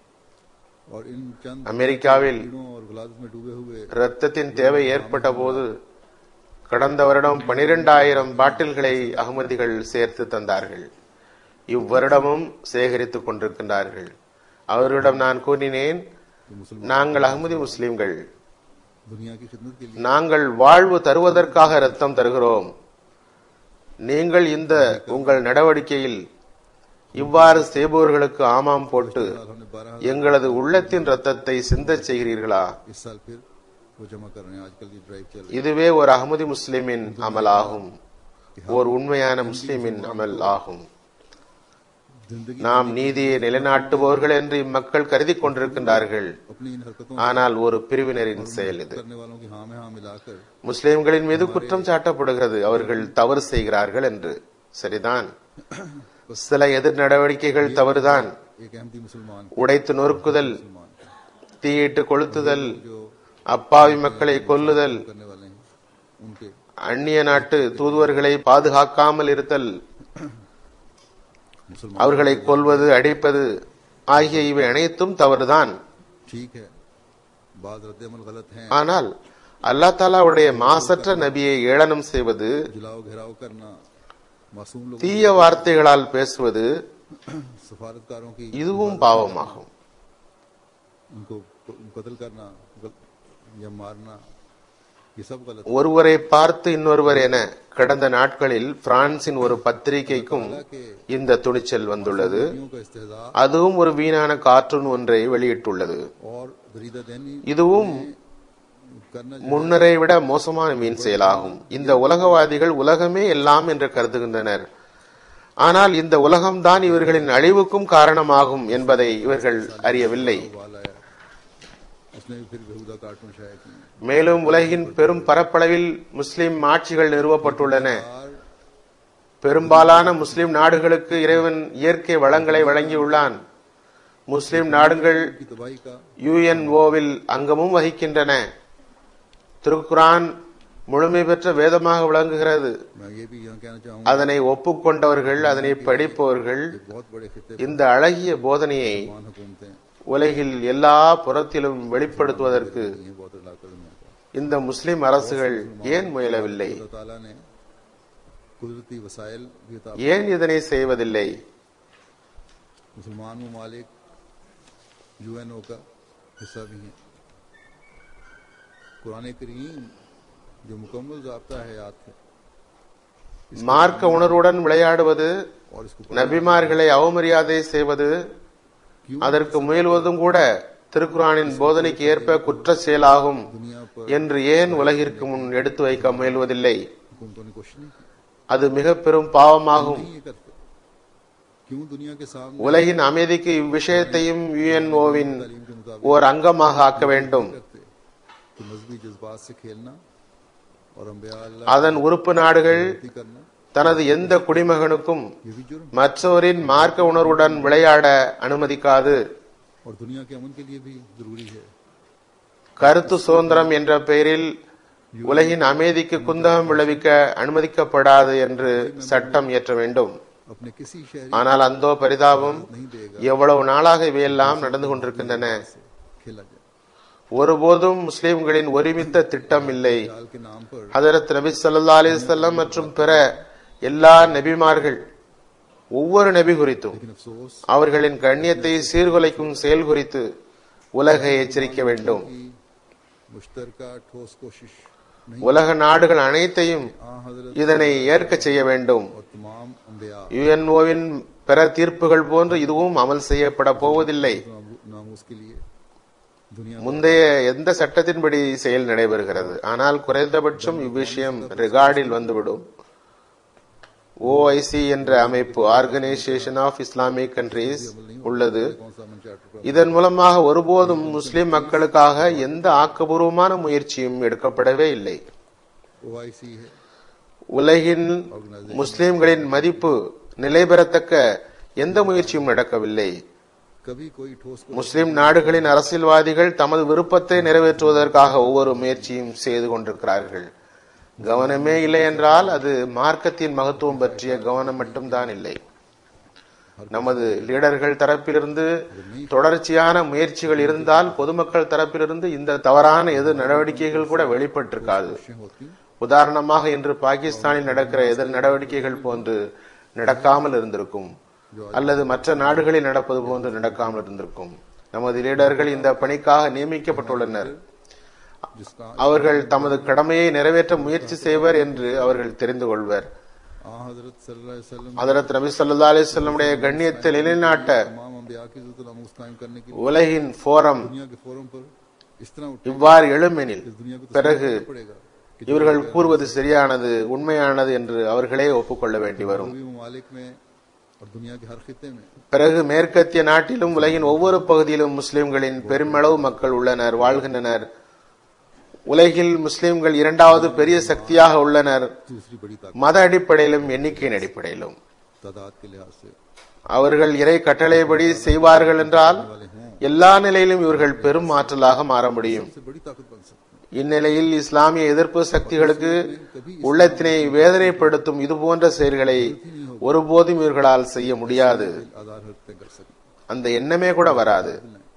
और इन चंद அமெரிக்காவில் कीड़ों और गलादत में डूबे हुए இரத்தத்தின் தேவை ஏற்பட்ட போது கடந்த வருடம் பனிரெண்டாயிரம் பாட்டில்களை அகமதிகள் சேர்த்து தந்தார்கள் இவ்வருடமும் சேகரித்துக் கொண்டிருக்கின்றார்கள் அவர்களிடம் நான் கூறினேன் तो मुसलमान நாங்கள் அகமதி முஸ்லிம்கள் दुनिया की खिदमत के लिए நாங்கள் வாழ்வு தருவதற்காக ரத்தம் தருகிறோம் நீங்கள் இந்த உங்கள் நடவடிக்கையில் இவ்வாறு செய்பவர்களுக்கு ஆமாம் போட்டு साल हमने बारह எங்களது உள்ளத்தின் ரத்தத்தை சிந்தச் செய்கிறீர்களா इस साल फिर वो जमा कर रहे हैं आजकल की ड्राइव चल रही இதுவே ஒரு அகமதி முஸ்லிமின் அமல் ஆகும் ஓர் உண்மையான முஸ்லிமின் அமல் ஆகும் है जिंदगी நாம் நீதியை நிலைநாட்டுபவர்கள் என்று இம்மக்கள் கருதி கொண்டிருக்கின்றார்கள் अपनी इन हरकतों ஆனால் ஒரு பிரிவினரின் செயல் இது करने वालों की हाँ में हाँ मिलाकर முஸ்லிம்களின் மீது குற்றம் சாட்டப்படுகிறது அவர்கள் தவறு செய்கிறார்கள் என்று சரிதான் சில எதிர் நடவடிக்கைகள் தவறுதான் एक अहमदी मुसलमान உடைத்து நொறுக்குதல் मुसलमान தீயிட்டு கொளுத்துதல் जो அப்பாவி மக்களை கொல்லுதல் करने वाले हैं उनके அந்நிய நாட்டு தூதுவர்களை பாதுகாக்காமல் இருத்தல் मुसलमान அவர்களை கொல்வது அடிப்பது ஆகிய இவை அனைத்தும் தவறுதான் ठीक है बाद रद्द अमल गलत हैं ஆனால் அல்லாஹ் தாலாவுடைய மாசற்ற நபியை ஏளனம் செய்வது जलाओ घेराव करना मासूम लोगों தீய வார்த்தைகளால் பேசுவது सफारतकारों की இதுவும் பாவமாகும் उनको कत्ल करना गल- या मारना ये सब गलत ஒருவரை பார்த்து இன்னொருவர் என கடந்த நாட்களில் பிரான்சின் ஒரு பத்திரிகைக்கும் இந்த துணிச்சல் வந்துள்ளது है का इस्तेजा அதுவும் ஒரு வீணான கார்ட்டூன் ஒன்றை வெளியிட்டுள்ளது और दरीदा दैनी இதுவும் करना முன்னரை விட மோசமான வீண் செயலாகும் இந்த உலகவாதிகள் உலகமே எல்லாம் என்று கருதுகின்றனர் ஆனால் இந்த உலகம்தான் இவர்களின் அழிவுக்கும் காரணமாகும் என்பதை இவர்கள் அறியவில்லை वाला है उसने भी फिर बेहुदा कार्टून शाया किए மேலும் உலகின் பெரும் பரப்பளவில் முஸ்லிம் ஆட்சிகள் நிறுவப்பட்டுள்ளன और பெரும்பாலான முஸ்லிம் நாடுகளுக்கு இறைவன் இயற்கை வளங்களை வழங்கியுள்ளான் முஸ்லிம் நாடுகள் की तबाही का யுஎன்ஓவில் அங்கமும் வகிக்கின்றன திருக்குரான் முழுமை பெற்ற வேதமாக விளங்குகிறது मैं ये भी यहाँ कहना चाहूंगा அதனை ஒப்புக்கொண்டவர்கள் அதனை படிப்பவர்கள் एक बहुत बड़े खिते இந்த அழகிய போதனையை मान हुकूमतें உலகில் எல்லா புறத்திலும் வெளிப்படுத்துவதற்கு ये बहुत इलाका दुनिया का இந்த முஸ்லிம் அரசுகள் ஏன் முயலவில்லை अल्लाह ताला ने कुदरती वसाइल भी अता ஏன் இதனை செய்வதில்லை मुसलमान ममालिक यूएनओ का हिस्सा भी हैं कुरान करीम जो मुकम्मल जबता है याद है மார்க்க உணர்வுடன் விளையாடுவது और इसको நபிமார்களை அவமரியாதை செய்வது அதற்கு முயல்வதும் கூட திருக்குரானின் போதனைக்கு ஏற்ப குற்ற செயலாகும் दुनिया पर என்று ஏன் உலகிற்கு முன் எடுத்து வைக்க முயல்வதில்லை हुकूमतों ने कोशिश नहीं की அது மிக பெரும் பாவமாகும் नहीं ये करते क्यों दुनिया के सामने உலகின் அமைதிக்கு இவ்விஷயத்தையும் யுஎன்ஓவின் तालीम के मुताबिक ஓர் अங்கமாக ஆக்க வேண்டும் करते कि मजहबी जज्बात से खेलना और अम्बिया अल्लाह அதன் உறுப்பு நாடுகள் की करना தனது எந்த குடிமகனுக்கும் ये भी जुर्म மற்றவரின் மார்க்க உணர்வுடன் விளையாட அனுமதிக்காது और दुनिया के अमन के लिए भी जरूरी है கருத்து சுதந்திரம் என்ற பெயரில் உலகின் அமைதிக்கு குந்தகம் விளைவிக்க அனுமதிக்கப்படாது என்று சட்டம் இயற்ற வேண்டும் अपने किसी शहरी ஆனால் அந்தோ பரிதாபம் नहीं देगा எவ்வளவு நாளாக இவையெல்லாம் நடந்து கொண்டிருக்கின்றன से खेला जाए ஒருபோதும் முஸ்லிம்களின் ஒருமித்த திட்டம் இல்லை चाल के नाम पर ஹதரத் நபி ஸல்லல்லாஹு அலைஹி வஸல்லம் மற்றும் பிற எல்லா நபிமார்கள் ஒவ்வொரு நபி குறித்தும் लेकिन अफसोस அவர்களின் கண்ணியத்தை சீர்குலைக்கும் செயல் குறித்து உலகை எச்சரிக்க வேண்டும் की मुश्तरका ठोस कोशिश नहीं உலக நாடுகள் அனைத்தையும் आ हजरत இதனை ஏற்க செய்ய வேண்டும் और तमाम अम्बिया யுஎன்ஓவின் பிற தீர்ப்புகள் போன்று இதுவும் அமல் செய்யப்பட போவதில்லை नामूस के लिए दुनिया முந்தைய எந்த சட்டத்தின்படி செயல் நடைபெறுகிறது ஆனால் குறைந்தபட்சம் இவ்விஷயம் ரெகார்டில் வந்துவிடும் ஓஐசி என்ற அமைப்பு ஆர்கனைசேஷன் ஆஃப் இஸ்லாமிக் கண்ட்ரீஸ் உள்ளது कौन सा मन चार्टर இதன் மூலமாக ஒருபோதும் முஸ்லிம் மக்களுக்காக எந்த ஆக்கபூர்வமான முயற்சியும் எடுக்கப்படவே இல்லை ओ आई सी है உலகின் முஸ்லிம்களின் மதிப்பு நிலை பெறத்தக்க எந்த முயற்சியும் நடக்கவில்லை कभी कोई ठोस को முஸ்லிம் நாடுகளின் அரசியல்வாதிகள் தமது விருப்பத்தை நிறைவேற்றுவதற்காக ஒவ்வொரு முயற்சியும் செய்து கொண்டிருக்கிறார்கள் கவனமே இல்லை என்றால் அது மார்க்கத்தின் மகத்துவம் பற்றிய கவனம் மட்டும்தான் இல்லை நமது லீடர்கள் தரப்பிலிருந்து தொடர்ச்சியான முயற்சிகள் இருந்தால் பொதுமக்கள் தரப்பிலிருந்து இந்த தவறான எதிர் நடவடிக்கைகள் கூட வெளிப்பட்டிருக்காது होती உதாரணமாக இன்று பாகிஸ்தானில் நடக்கிற எதிர் நடவடிக்கைகள் போன்று நடக்காமல் இருந்திருக்கும் அல்லது மற்ற நாடுகளில் நடப்பது போன்று நடக்காமல் இருந்திருக்கும் நமது லீடர்கள் இந்த பணிக்காக நியமிக்கப்பட்டுள்ளனர் जिसका அவர்கள் தமது கடமையை நிறைவேற்ற முயற்சி செய்வர் என்று அவர்கள் தெரிந்து கொள்வர் आ हजरत सल्लल्लाहु अलैहि वसल्लम அதரத் நபி ஸல்லல்லாஹு அலைஹி வஸல்லமுடைய கண்ணியத்தை நிலைநாட்ட तमाम अम्बिया की इज्जत नामूस कायम करने के लिए உலகின் போரம் दुनिया के फोरम पर इस तरह उठे இவ்வாறு எழுமெனில் इस दुनिया को तो பிறகு समझना पड़ेगा कि இவர்கள் கூறுவது சரியானது உண்மையானது என்று அவர்களே ஒப்புக்கொள்ள வேண்டி வரும் भी ममालिक में और दुनिया के हर खिते में பிறகு மேற்கத்திய நாட்டிலும் உலகின் ஒவ்வொரு பகுதியிலும் முஸ்லிம்களின் பெருமளவு மக்கள் உள்ளனர் வாழ்கின்றனர் உலகில் முஸ்லிம்கள் இரண்டாவது பெரிய சக்தியாக உள்ளனர் दूसरी बड़ी ताकत மத அடிப்படையிலும் எண்ணிக்கையின் அடிப்படையிலும் तादाद के लिहाज से அவர்கள் இறை கட்டளைப்படி செய்வார்கள் என்றால் எல்லா நிலையிலும் இவர்கள் பெரும் ஆற்றலாக மாற முடியும் सबसे बड़ी ताकत बन सकते हैं இந்நிலையில் இஸ்லாமிய எதிர்ப்பு சக்திகளுக்கு உள்ளத்தினை வேதனைப்படுத்தும் இது போன்ற செயல்களை ஒருபோதும் இவர்களால் செய்ய முடியாது आधार हरकतें कर सकते அந்த எண்ணமே கூட வராது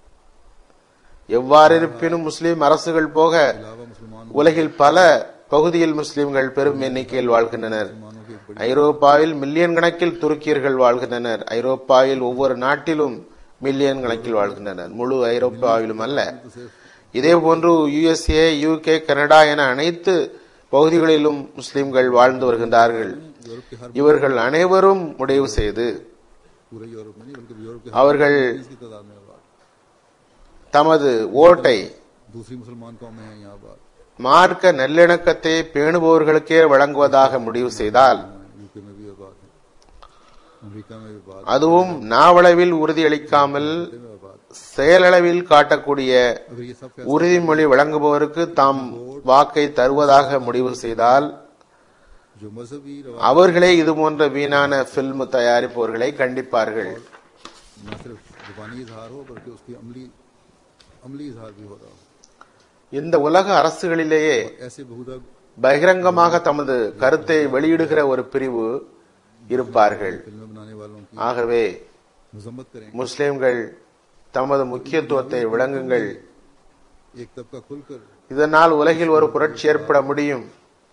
எவ்வாறு இருப்பினும் முஸ்லிம் அரசுகள் போக अलावा मुसलमान உலகில் பல பகுதியில் முஸ்லிம்கள் பெரும் எண்ணிக்கையில் வாழ்கின்றனர் मुसलमानों की एक बड़ी ஐரோப்பாவில் மில்லியன் கணக்கில் துருக்கியர்கள் வாழ்கின்றனர் ஐரோப்பாவில் ஒவ்வொரு நாட்டிலும் மில்லியன் கணக்கில் வாழ்கின்றனர் முழு ஐரோப்பாவிலும் அல்ல तो सिर्फ இதே போன்று யுஎஸ்ஏ யூகே கனடா என அனைத்து பகுதிகளிலும் முஸ்லிம்கள் வாழ்ந்து வருகின்றார்கள் यूरोप के हर இவர்கள் அனைவரும் முடிவு செய்து पूरे यूरोप में नहीं बल्कि यूरोप के அவர்கள் हर की तादाद में बात தமது ஓட்டை दूसरी मुसलमान कौमें हैं यहाँ बात மார்க்க நல்லிணக்கத்தை பேணுபவர்களுக்கே வழங்குவதாக முடிவு செய்தால் यूके में भी ये बात है अमेरिका में भी बात அதுவும் நாவளவில் உறுதியளிக்காமல் है में बात செயலளவில் காட்டக்கூடிய अगर ये सब फैसले உறுதிமொழி வழங்குபவருக்கு தாம் வாக்கை தருவதாக முடிவு செய்தால் जो मजहबी रवा அவர்களே இது போன்ற வீணான பில்ம் தயாரிப்பவர்களை கண்டிப்பார்கள் न सिर्फ जुबानी इजहार हो बल्कि उसकी अमली अमली इजहार भी हो रहा हो இந்த உலக அரசுகளிலேயே ऐसे बहुधा பகிரங்கமாக தமது கருத்தை வெளியிடுகிற ஒரு பிரிவு இருப்பார்கள் फिल्में बनाने वालों की ஆகவே मजम्मत करें முஸ்லிம்கள் தமது முக்கியத்துவத்தை விளங்குங்கள் एक तबका खुलकर இதனால் உலகில் ஒரு புரட்சி ஏற்பட முடியும்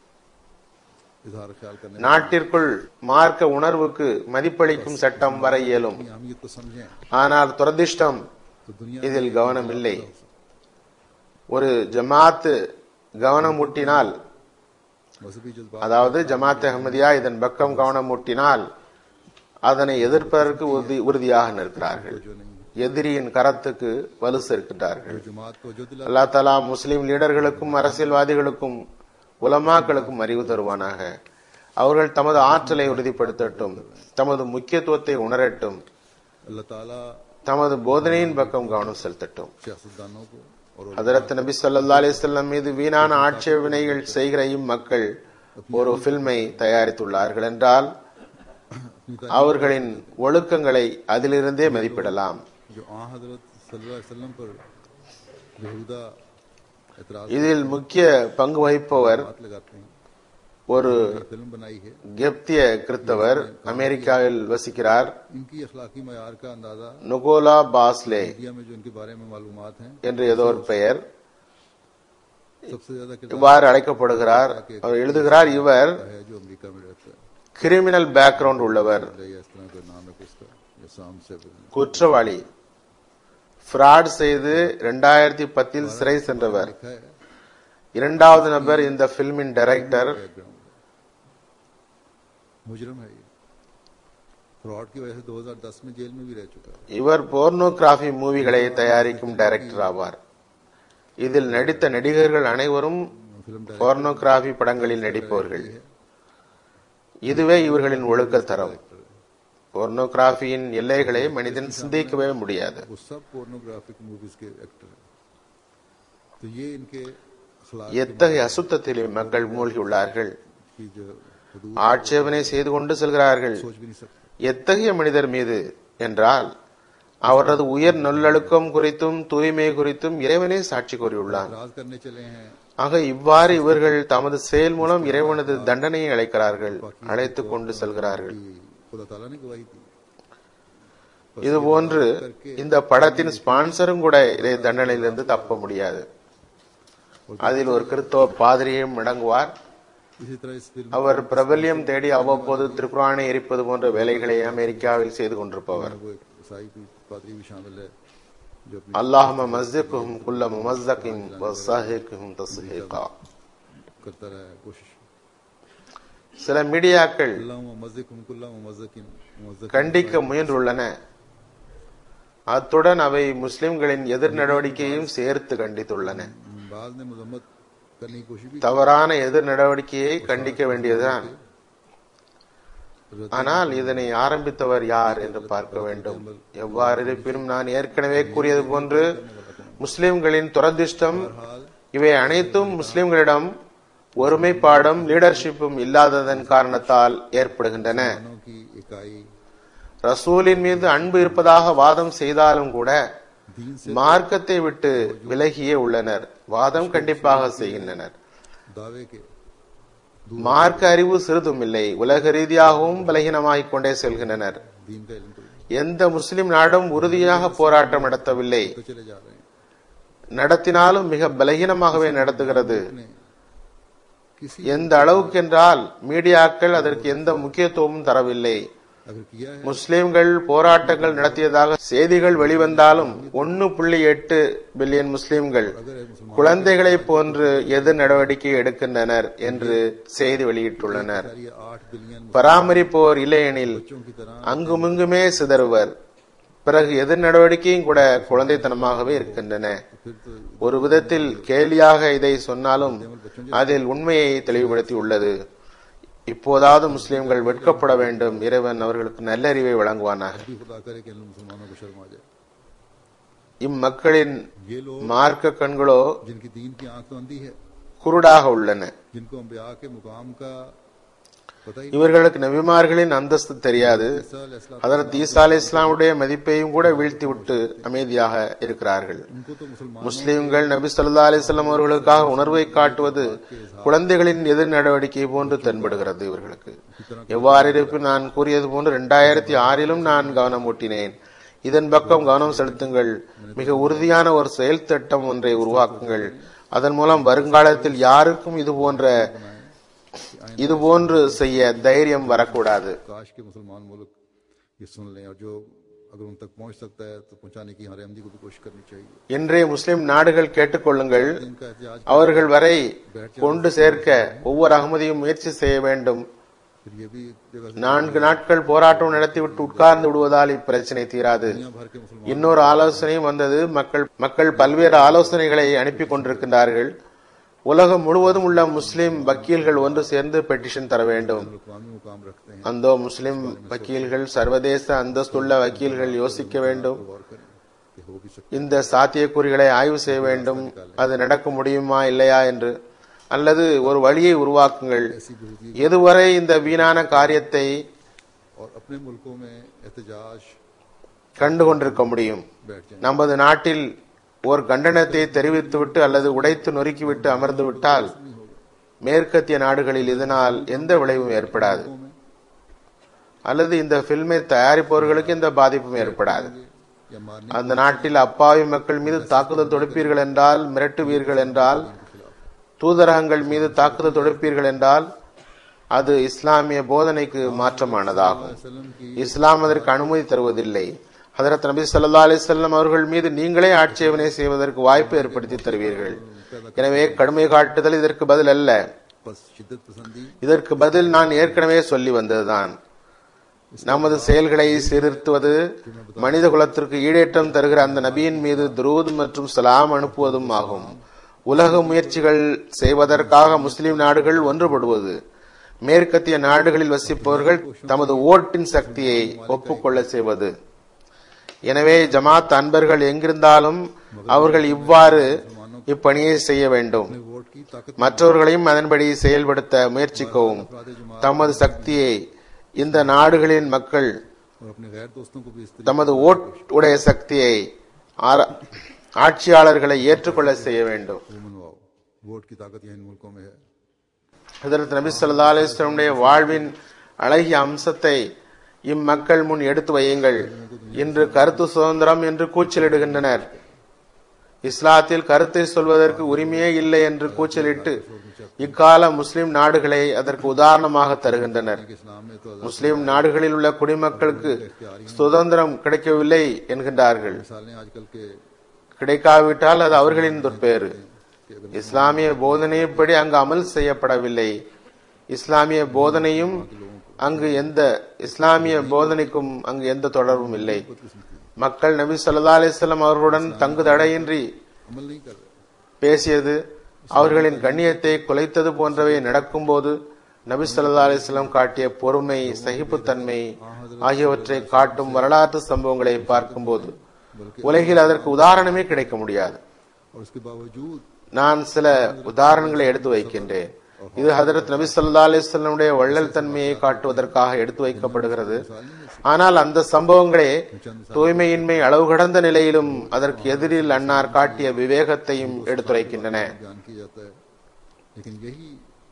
इजहार ख्याल करने நாட்டிற்குள் மார்க்க உணர்வுக்கு மதிப்பளிக்கும் சட்டம் வர இயலும் की अहमियत को समझें ஆனால் துரதிர்ஷ்டம் तो दुनिया இதில் கவனம் இல்லை ஒரு ஜமாத்து கவனம் ஊட்டினால் मजहबी जज्बात அதாவது ஜமாத் அஹமதியா இதன் பக்கம் கவனம் ஊட்டினால் அதனை எதிர்ப்பதற்கு உறுதி உறுதியாக நிற்கிறார்கள் जो नहीं எதிரியின் கரத்துக்கு வலு சேர்க்கின்றார்கள் जो जमात को जो दिला அல்லா தலா முஸ்லிம் லீடர்களுக்கும் அரசியல்வாதிகளுக்கும் உலமாக்களுக்கும் அறிவு தருவானாக அவர்கள் தமது ஆற்றலை உறுதிப்படுத்தட்டும் தமது முக்கியத்துவத்தை உணரட்டும் अल्लाह ताला தமது போதனையின் பக்கம் கவனம் செலுத்தட்டும் सियासतदानों को और ஹதரத் நபி ஸல்லல்லாஹு அலைஹி வஸல்லம் மீது வீணான ஆட்சேபனைகள் செய்கிற இம்மக்கள் ஒரு ஃபில்மை தயாரித்துள்ளார்கள் என்றால் अपनी அவர்களின் ஒழுக்கங்களை அதிலிருந்தே மதிப்பிடலாம் जो आ हजरत सल्लल्लाहु अलैहि वसल्लम पर बेहुदा एतराज இதில் முக்கிய பங்கு வகிப்பவர் हाथ लगाते हैं ஒரு फिल्म बनाई है கெப்திய கிறிஸ்தவர் அமெரிக்காவில் வசிக்கிறார் इनकी अखलाकी मैार का अंदाजा நுகோலா பாஸ்லே मीडिया में जो इनके बारे में मालूमात हैं என்று ஏதோ ஒரு பெயர் सबसे ज्यादा किरदार இவ்வாறு அழைக்கப்படுகிறார் அவர் எழுதுகிறார் இவர் है जो अमेरिका में रहता है கிரிமினல் பேக்ரவுண்ட் உள்ளவர் या इस तरह का नाम है उसका या शाम से குற்றவாளி ஃப்ராட் செய்து இரண்டாயிரத்தி பத்தில் சிறை சென்றவர் लिखा है இரண்டாவது நபர் இந்த பிலிமின் டைரக்டர் बैकग्राउंड मुजरम है ये फ्रॉड की वजह से 2010 में जेल में भी रह चुका है இவர் போர்னோகிராஃபி மூவிகளை தயாரிக்கும் டைரக்டர் ஆவார் இதில் நடித்த நடிகர்கள் அனைவரும் फिल्म போர்னோகிராஃபி படங்களில் நடிப்பவர்கள் இதுவே இவர்களின் ஒழுக்க தரம் போர்னோகிராஃபியின் எல்லைகளை மனிதன் சிந்திக்கவே முடியாது वो सब पोर्नोग्राफिक मूवीज के एक्टर हैं तो ये इनके अखलाक எத்தகைய அசுத்தத்தில் மக்கள் மூழ்கியுள்ளார்கள் की जो हदूद ஆட்சேபனை செய்து கொண்டு செல்கிறார்கள் सोच भी नहीं सकते எத்தகைய மனிதர் மீது என்றால் அவரது உயர் நல்லொழுக்கம் குறித்தும் தூய்மை குறித்தும் இறைவனே சாட்சி கூறியுள்ளான் राज करने चले हैं ஆக இவ்வாறு இவர்கள் தமது செயல் மூலம் இறைவனது தண்டனையை அழைக்கிறார்கள் அழைத்துக் கொண்டு செல்கிறார்கள் कि खुदा ताला ने गवाही दी இதுபோன்று இந்த படத்தின் ஸ்பான்சரும் கூட இதை தண்டனையிலிருந்து தப்ப முடியாது அதில் ஒரு கிறிஸ்தவ பாதிரியும் அடங்குவார் इसी तरह इस फिल्म அவர் பிரபல்யம் தேடி அவ்வப்போது திருக்குறானை எரிப்பது போன்ற வேலைகளை அமெரிக்காவில் செய்து கொண்டிருப்பவர் में वो एक ईसाई भी पादरी भी शामिल है जो अपनी அல்லாஹும மஸ்ஜிக்கும் குல்ல முமஸ்ஸகின் வஸஹிக்கும் தஸ்ஹீகா करता रहा है कोशिश சில மீடியாக்கள் अल्लाह मस्जिद कुल्ला मस्जिद मस्जिद கண்டிக்க முயன்றுள்ளன அத்துடன் அவை முஸ்லிம்களின் எதிர் நடவடிக்கையையும் சேர்த்து கண்டித்துள்ளன बाज ने मजम्मत करने की कोशिश भी தவறான எதிர் நடவடிக்கையை கண்டிக்க வேண்டியதுதான் ஆனால் இதனை ஆரம்பித்தவர் யார் என்று பார்க்க வேண்டும் எவ்வாறு இருப்பினும் நான் ஏற்கனவே கூறியது போன்று முஸ்லிம்களின் துரதிர்ஷ்டம் இவை அனைத்தும் முஸ்லிம்களிடம் ஒருமைப்பாடும் லீடர்ஷிப்பும் இல்லாததன் காரணத்தால் ஏற்படுகின்றன मानव की इकाई ரசூலின் மீது அன்பு இருப்பதாக வாதம் செய்தாலும் கூட दीन से மார்க்கத்தை விட்டு விலகியே உள்ளனர் வாதம் கண்டிப்பாக செய்கின்றனர் दावे के மார்க்க அறிவு சிறிதும் இல்லை உலக ரீதியாகவும் பலகீனமாகிக் கொண்டே செல்கின்றனர் दीन का इल्म तो எந்த முஸ்லிம் நாடும் உறுதியாக போராட்டம் நடத்தவில்லை तो चले जा रहे हैं நடத்தினாலும் மிக பலகீனமாகவே நடத்துகிறது ने किसी எந்த அளவுக்கு என்றால் மீடியாக்கள் அதற்கு எந்த முக்கியத்துவமும் தரவில்லை अगर किया है முஸ்லிம்கள் போராட்டங்கள் நடத்தியதாக செய்திகள் வெளிவந்தாலும் ஒன்னு புள்ளி எட்டு பில்லியன் முஸ்லிம்கள் अगर है मुसलमान குழந்தைகளை போன்று எதிர் நடவடிக்கை எடுக்கின்றனர் என்று செய்தி வெளியிட்டுள்ளனர் ये आठ बिलियन பராமரிப்போர் இல்லையெனில் बच्चों की तरह அங்குமிங்குமே சிதறுவர் பிறகு எதிர் நடவடிக்கையும் கூட குழந்தைத்தனமாகவே இருக்கின்றன फिर तो ஒரு விதத்தில் கேலியாக இதை சொன்னாலும் அதில் உண்மையை தெளிவுபடுத்தி உள்ளது இப்போதாவது முஸ்லிம்கள் வெட்கப்பட வேண்டும் இறைவன் அவர்களுக்கு நல்லறிவை வழங்குவானாக भी खुदा करे कि इन मुसलमानों को शर्म आ जाए இம்மக்களின் ये लोग மார்க்க கண்களோ जिनकी दीन की आंख तो अंधी है குருடாக உள்ளன जिनको अम्बिया के मुकाम का पता ही இவர்களுக்கு நபிமார்களின் அந்தஸ்து தெரியாது नहीं அதற்கு ஈசா அலி இஸ்லாமுடைய மதிப்பையும் கூட வீழ்த்தி விட்டு அமைதியாக இருக்கிறார்கள் उनको तो मुसलमान முஸ்லிம்கள் நபி ஸல்லல்லாஹு அலைஹி வஸல்லம் அவர்களுக்காக உணர்வை காட்டுவது குழந்தைகளின் எதிர் நடவடிக்கை போன்று தென்படுகிறது இவர்களுக்கு எவ்வாறு இருப்பினும் நான் கூறியது போன்று இரண்டாயிரத்தி ஆறிலும் நான் கவனம் ஊட்டினேன் இதன் பக்கம் கவனம் செலுத்துங்கள் மிக உறுதியான ஒரு செயல் திட்டம் ஒன்றை உருவாக்குங்கள் அதன் மூலம் வருங்காலத்தில் யாருக்கும் இது போன்ற இது போன்று செய்ய தைரியம் வரக்கூடாது काश के मुसलमान मुल्क ये सुन लें और जो अगर उन तक पहुंच सकता है तो पहुंचाने की हमारे अमदी को भी कोशिश करनी चाहिए இன்றைய முஸ்லிம் நாடுகள் கேட்டுக்கொள்ளுங்கள் इनका एहतजाज அவர்கள் வரை கொண்டு சேர்க்க ஒவ்வொரு அகமதியும் முயற்சி செய்ய வேண்டும் फिर ये भी जगह நான்கு நாட்கள் போராட்டம் நடத்திவிட்டு உட்கார்ந்து விடுவதால் இப்பிரச்சனை தீராது दुनिया भर के मुसलमान இன்னொரு ஆலோசனையும் வந்தது மக்கள் மக்கள் பல்வேறு ஆலோசனைகளை அனுப்பி கொண்டிருக்கின்றார்கள் உலகம் முழுவதும் உள்ள முஸ்லிம் வக்கீல்கள் ஒன்று சேர்ந்து பெட்டிஷன் தர வேண்டும் अकवामी मुकाम रखते हैं அந்த முஸ்லிம் வக்கீல்கள் சர்வதேச அந்தஸ்துள்ள வக்கீல்கள் யோசிக்க வேண்டும் गौर करें कि हो भी सकता இந்த சாத்தியக்கூறுகளை ஆய்வு செய்ய வேண்டும் அது நடக்க முடியுமா இல்லையா என்று அல்லது ஒரு வழியை உருவாக்குங்கள் ऐसी बेहूदी எதுவரை இந்த வீணான காரியத்தை और अपने मुल्कों में एहतजाज கண்டு கொண்டிருக்க முடியும் बैठ जाए நமது நாட்டில் ஒரு கண்டனத்தை தெரிவித்துவிட்டு அல்லது உடைத்து நொறுக்கிவிட்டு அமர்ந்து விட்டால் மேற்கத்திய நாடுகளில் இதனால் எந்த விளைவும் ஏற்படாது அல்லது இந்த பில்மை தயாரிப்பவர்களுக்கு எந்த பாதிப்பும் ஏற்படாது या मारने அந்த நாட்டில் அப்பாவி மக்கள் மீது தாக்குதல் தொடுப்பீர்கள் என்றால் மிரட்டுவீர்கள் என்றால் தூதரகங்கள் மீது தாக்குதல் தொடுப்பீர்கள் என்றால் அது இஸ்லாமிய போதனைக்கு மாற்றமானதாகும் वसल्लम की இஸ்லாம் அதற்கு அனுமதி தருவதில்லை ஹதரத் நபி ஸல்லல்லாஹு அலைஹி வஸல்லம் அவர்கள் மீது நீங்களே ஆட்சேபனை செய்வதற்கு வாய்ப்பு ஏற்படுத்தி தருவீர்கள் எனவே கடுமை காட்டுதல் இதற்கு பதில் அல்ல बस शिद्दत पसंदी இதற்கு பதில் நான் ஏற்கனவே சொல்லி வந்ததுதான் நமது செயல்களை சீர்திருத்துவது மனித குலத்திற்கு ஈடேற்றம் தருகிற அந்த நபியின் மீது துரூத் மற்றும் சலாம் அனுப்புவதும் ஆகும் உலக முயற்சிகள் செய்வதற்காக முஸ்லிம் நாடுகள் ஒன்றுபடுவது மேற்கத்திய நாடுகளில் வசிப்பவர்கள் தமது ஓட்டின் சக்தியை ஒப்புக்கொள்ள செய்வது எனவே ஜமாத் அன்பர்கள் எங்கிருந்தாலும் அவர்கள் இவ்வாறு இப்பணியை செய்ய வேண்டும் वोट की ताकत மற்றவர்களையும் அதன்படி செயல்படுத்த முயற்சிக்கவும் தமது சக்தியை இந்த நாடுகளின் மக்கள் और अपने गैर दोस्तों को भी इस तरीके தமது ஓட் உடைய சக்தியை ஆர- ஆட்சியாளர்களை ஏற்றுக்கொள்ள செய்ய வேண்டும் से मनवाओ वोट की ताकत यहाँ इन मुल्कों में है ஹதரத் நபி ஸல்லல்லாஹு அலைஹி வஸல்லமுடைய வாழ்வின் அழகிய அம்சத்தை இம்மக்கள் முன் எடுத்து வையுங்கள் இன்று கருத்து சுதந்திரம் என்று கூச்சலிடுகின்றனர் இஸ்லாத்தில் கருத்தை சொல்வதற்கு உரிமையே இல்லை என்று கூச்சலிட்டு இக்கால முஸ்லிம் நாடுகளை அதற்கு உதாரணமாக தருகின்றனர் कि इस्लाम में तो முஸ்லிம் நாடுகளில் உள்ள குடிமக்களுக்கு சுதந்திரம் கிடைக்கவில்லை என்கின்றார்கள் मिसालें आजकल के கிடைக்காவிட்டால் அது அவர்களின் துர்பேறு இஸ்லாமிய போதனைப்படி அங்கு அமல் செய்யப்படவில்லை இஸ்லாமிய போதனையும் அங்கு எந்த இஸ்லாமிய போதனைக்கும் அங்கு எந்த தொடர்பும் இல்லை மக்கள் நபி ஸல்லல்லாஹு அலைஹி வஸல்லம் அவர்களுடன் தங்கு தடையின்றி अमल नहीं कर रहे பேசியது அவர்களின் கண்ணியத்தை குலைத்தது போன்றவை நடக்கும்போது நபி ஸல்லல்லாஹு அலைஹி வஸல்லம் காட்டிய பொறுமை சகிப்புத்தன்மை ஆகியவற்றை காட்டும் வரலாற்று சம்பவங்களை பார்க்கும்போது உலகில் அதற்கு உதாரணமே கிடைக்க முடியாது और उसके बावजूद நான் சில உதாரணங்களை எடுத்து வைக்கின்றேன் இது ஹதரத் நபி ஸல்லல்லாஹு அலைஹி வஸல்லமுடைய வள்ளல் தன்மையை காட்டுவதற்காக எடுத்து வைக்கப்படுகிறது ஆனால் அந்த சம்பவங்களே தூய்மையின்மை அளவு கடந்த நிலையிலும் அதற்கு எதிரில் அன்னார் காட்டிய விவேகத்தையும் எடுத்துரைக்கின்றன बयान किया जाता है लेकिन यही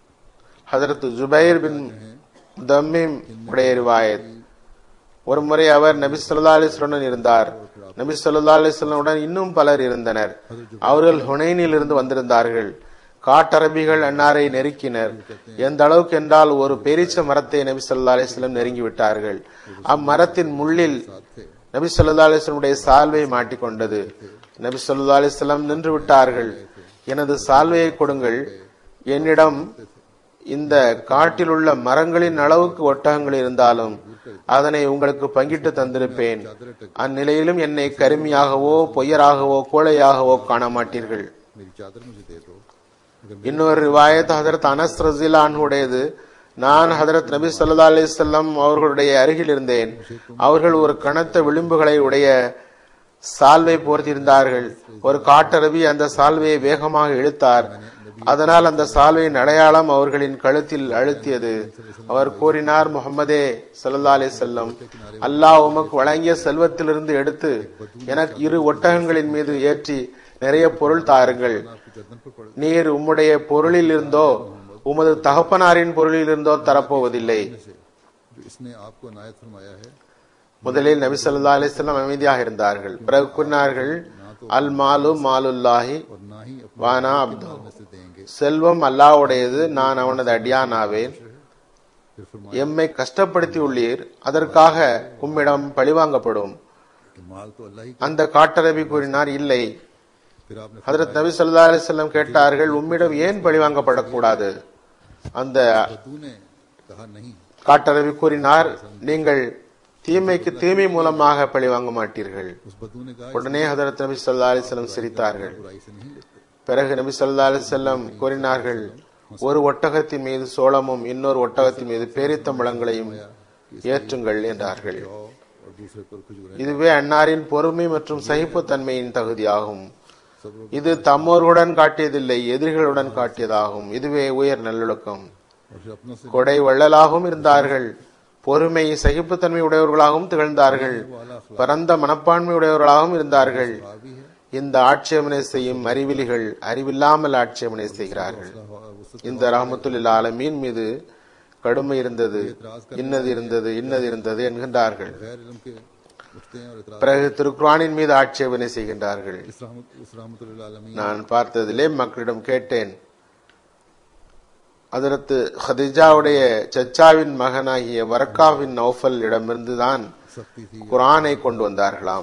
ஹதரத் ஜுபைர் பின் தம்மீம் உடைய ரிவாயத் ஒரு முறை அவர் நபி ஸல்லல்லாஹு அலைஹி வஸல்லம் இருந்தார் நபி ஸல்லல்லாஹு அலைஹி வஸல்லம் உடன் இன்னும் பலர் இருந்தனர் அவர்கள் ஹுனைனில் இருந்து வந்திருந்தார்கள் காட்டரபிகள் அன்னாரை நெருக்கினர் எந்த அளவுக்கு என்றால் ஒரு பெரிச்ச மரத்தை நபி ஸல்லல்லாஹு அலைஹி வஸல்லம் நெருங்கி விட்டார்கள் அம்மரத்தின் முள்ளில் நபி ஸல்லல்லாஹு அலைஹி வஸல்லமுடைய சால்வை மாட்டிக்கொண்டது நபி ஸல்லல்லாஹு அலைஹி வஸல்லம் நின்று விட்டார்கள் எனது சால்வையை கொடுங்கள் என்னிடம் இந்த காட்டில் உள்ள மரங்களின் அளவுக்கு ஒட்டகங்கள் இருந்தாலும் அதனை உங்களுக்கு பங்கிட்டு தந்திருப்பேன் அந்நிலையிலும் என்னை கருமியாகவோ பொய்யராகவோ கோழையாகவோ காண மாட்டீர்கள் मेरी चादर मुझे दे दो अगर இன்னொரு ரிவாயத் ஹதரத் அனஸ் ரசிலானுடையது நான் ஹதரத் நபி ஸல்லல்லாஹு அலைஹி வஸல்லம் அவர்களுடைய அருகில் இருந்தேன் அவர்கள் ஒரு கனத்த விளிம்புகளை உடைய சால்வை போர்த்தியிருந்தார்கள் ஒரு காட்டரவி அந்த சால்வையை வேகமாக இழுத்தார் அதனால் அந்த சால்வையின் அடையாளம் அவர்களின் கழுத்தில் அழுத்தியது அவர் கூறினார் முகமதே ஸல்லல்லாஹு அலைஹி வஸல்லம் அல்லாஹ் உமக்கு வழங்கிய செல்வத்திலிருந்து எடுத்து எனக்கு இரு ஒட்டகங்களின் மீது ஏற்றி நிறைய பொருள் தாருங்கள் आपकी गर्दन पर पड़ நீர் உம்முடைய பொருளில் இருந்தோ உமது தகப்பனாரின் பொருளில் இருந்தோ தரப்போவதில்லை से जो इसने आपको अनायत फरमाया है முதலில் நபி ஸல்லல்லாஹு அலைஹி வஸல்லம் அமைதியாக இருந்தார்கள் பிறகு கூறினார்கள் அல் மாலு மாலுல்லாஹி और ना ही अपने வானா அப்து में से देंगे செல்வம் அல்லாஹ்வுடையது நான் அவனது அடியானாவேன் फिर फरमाया எம்மை கஷ்டப்படுத்தி உள்ளீர் அதற்காக உம்மிடம் பழிவாங்கப்படும் कि माल तो अल्लाह ही அந்த காட்டரபி கூறினார் இல்லை फिर आपने ஹதரத் நபி ஸல்லல்லாஹு அலைஹி வஸல்லம் கேட்டார்கள் உம்மிடம் ஏன் பழிவாங்கப்படக்கூடாது அந்த बदू ने कहा नहीं காட்டரவி கூறினார் நீங்கள் தீமைக்கு தீமை மூலமாக பழி வாங்க மாட்டீர்கள் उस बदू ने कहा உடனே ஹதரத் நபி ஸல்லல்லாஹு அலைஹி வஸல்லம் சிரித்தார்கள் बुराई से नहीं लेते பிறகு நபி ஸல்லல்லாஹு அலைஹி வஸல்லம் கூறினார்கள் ஒரு ஒட்டகத்தின் மீது சோளமும் இன்னொரு ஒட்டகத்தின் மீது பேரித்தம்பழங்களையும் ஏற்றுங்கள் என்றார்கள் जाओ और दूसरे पर कुछ இதுவே அன்னாரின் பொறுமை மற்றும் சகிப்புத்தன்மையின் தகுதியாகும் இது தம்மோர்களுடன் காட்டியதில்லை எதிரிகளுடன் காட்டியதாகும் இதுவே உயர் நல்லொழுக்கம் और फिर अपनों से கொடை வள்ளலாகவும் இருந்தார்கள் பொறுமை சகிப்புத்தன்மை உடையவர்களாகவும் திகழ்ந்தார்கள் பரந்த மனப்பான்மை உடையவர்களாகவும் இருந்தார்கள் भी है இந்த ஆட்சேபனை செய்யும் அறிவிலிகள் அறிவில்லாமல் ஆட்சேபனை செய்கிறார்கள் वो இந்த ரஹமத்துல் ஆலமீன் மீது கடுமை இருந்தது இன்னது இருந்தது இன்னது இருந்தது என்கின்றார்கள் गैर इल्म के उठते हैं और इतराज பிறகு திருக்குரானின் மீது ஆட்சேபனை செய்கின்றார்கள் इस रहमत इस रहमतुल आलमीन நான் பார்த்ததிலே மக்களிடம் கேட்டேன் அதற்கு ஹதிஜாவுடைய சச்சாவின் மகனாகிய வரக்காவின் நௌஃபல் இடமிருந்துதான் सख्ती थी குரானை கொண்டு வந்தார்களாம்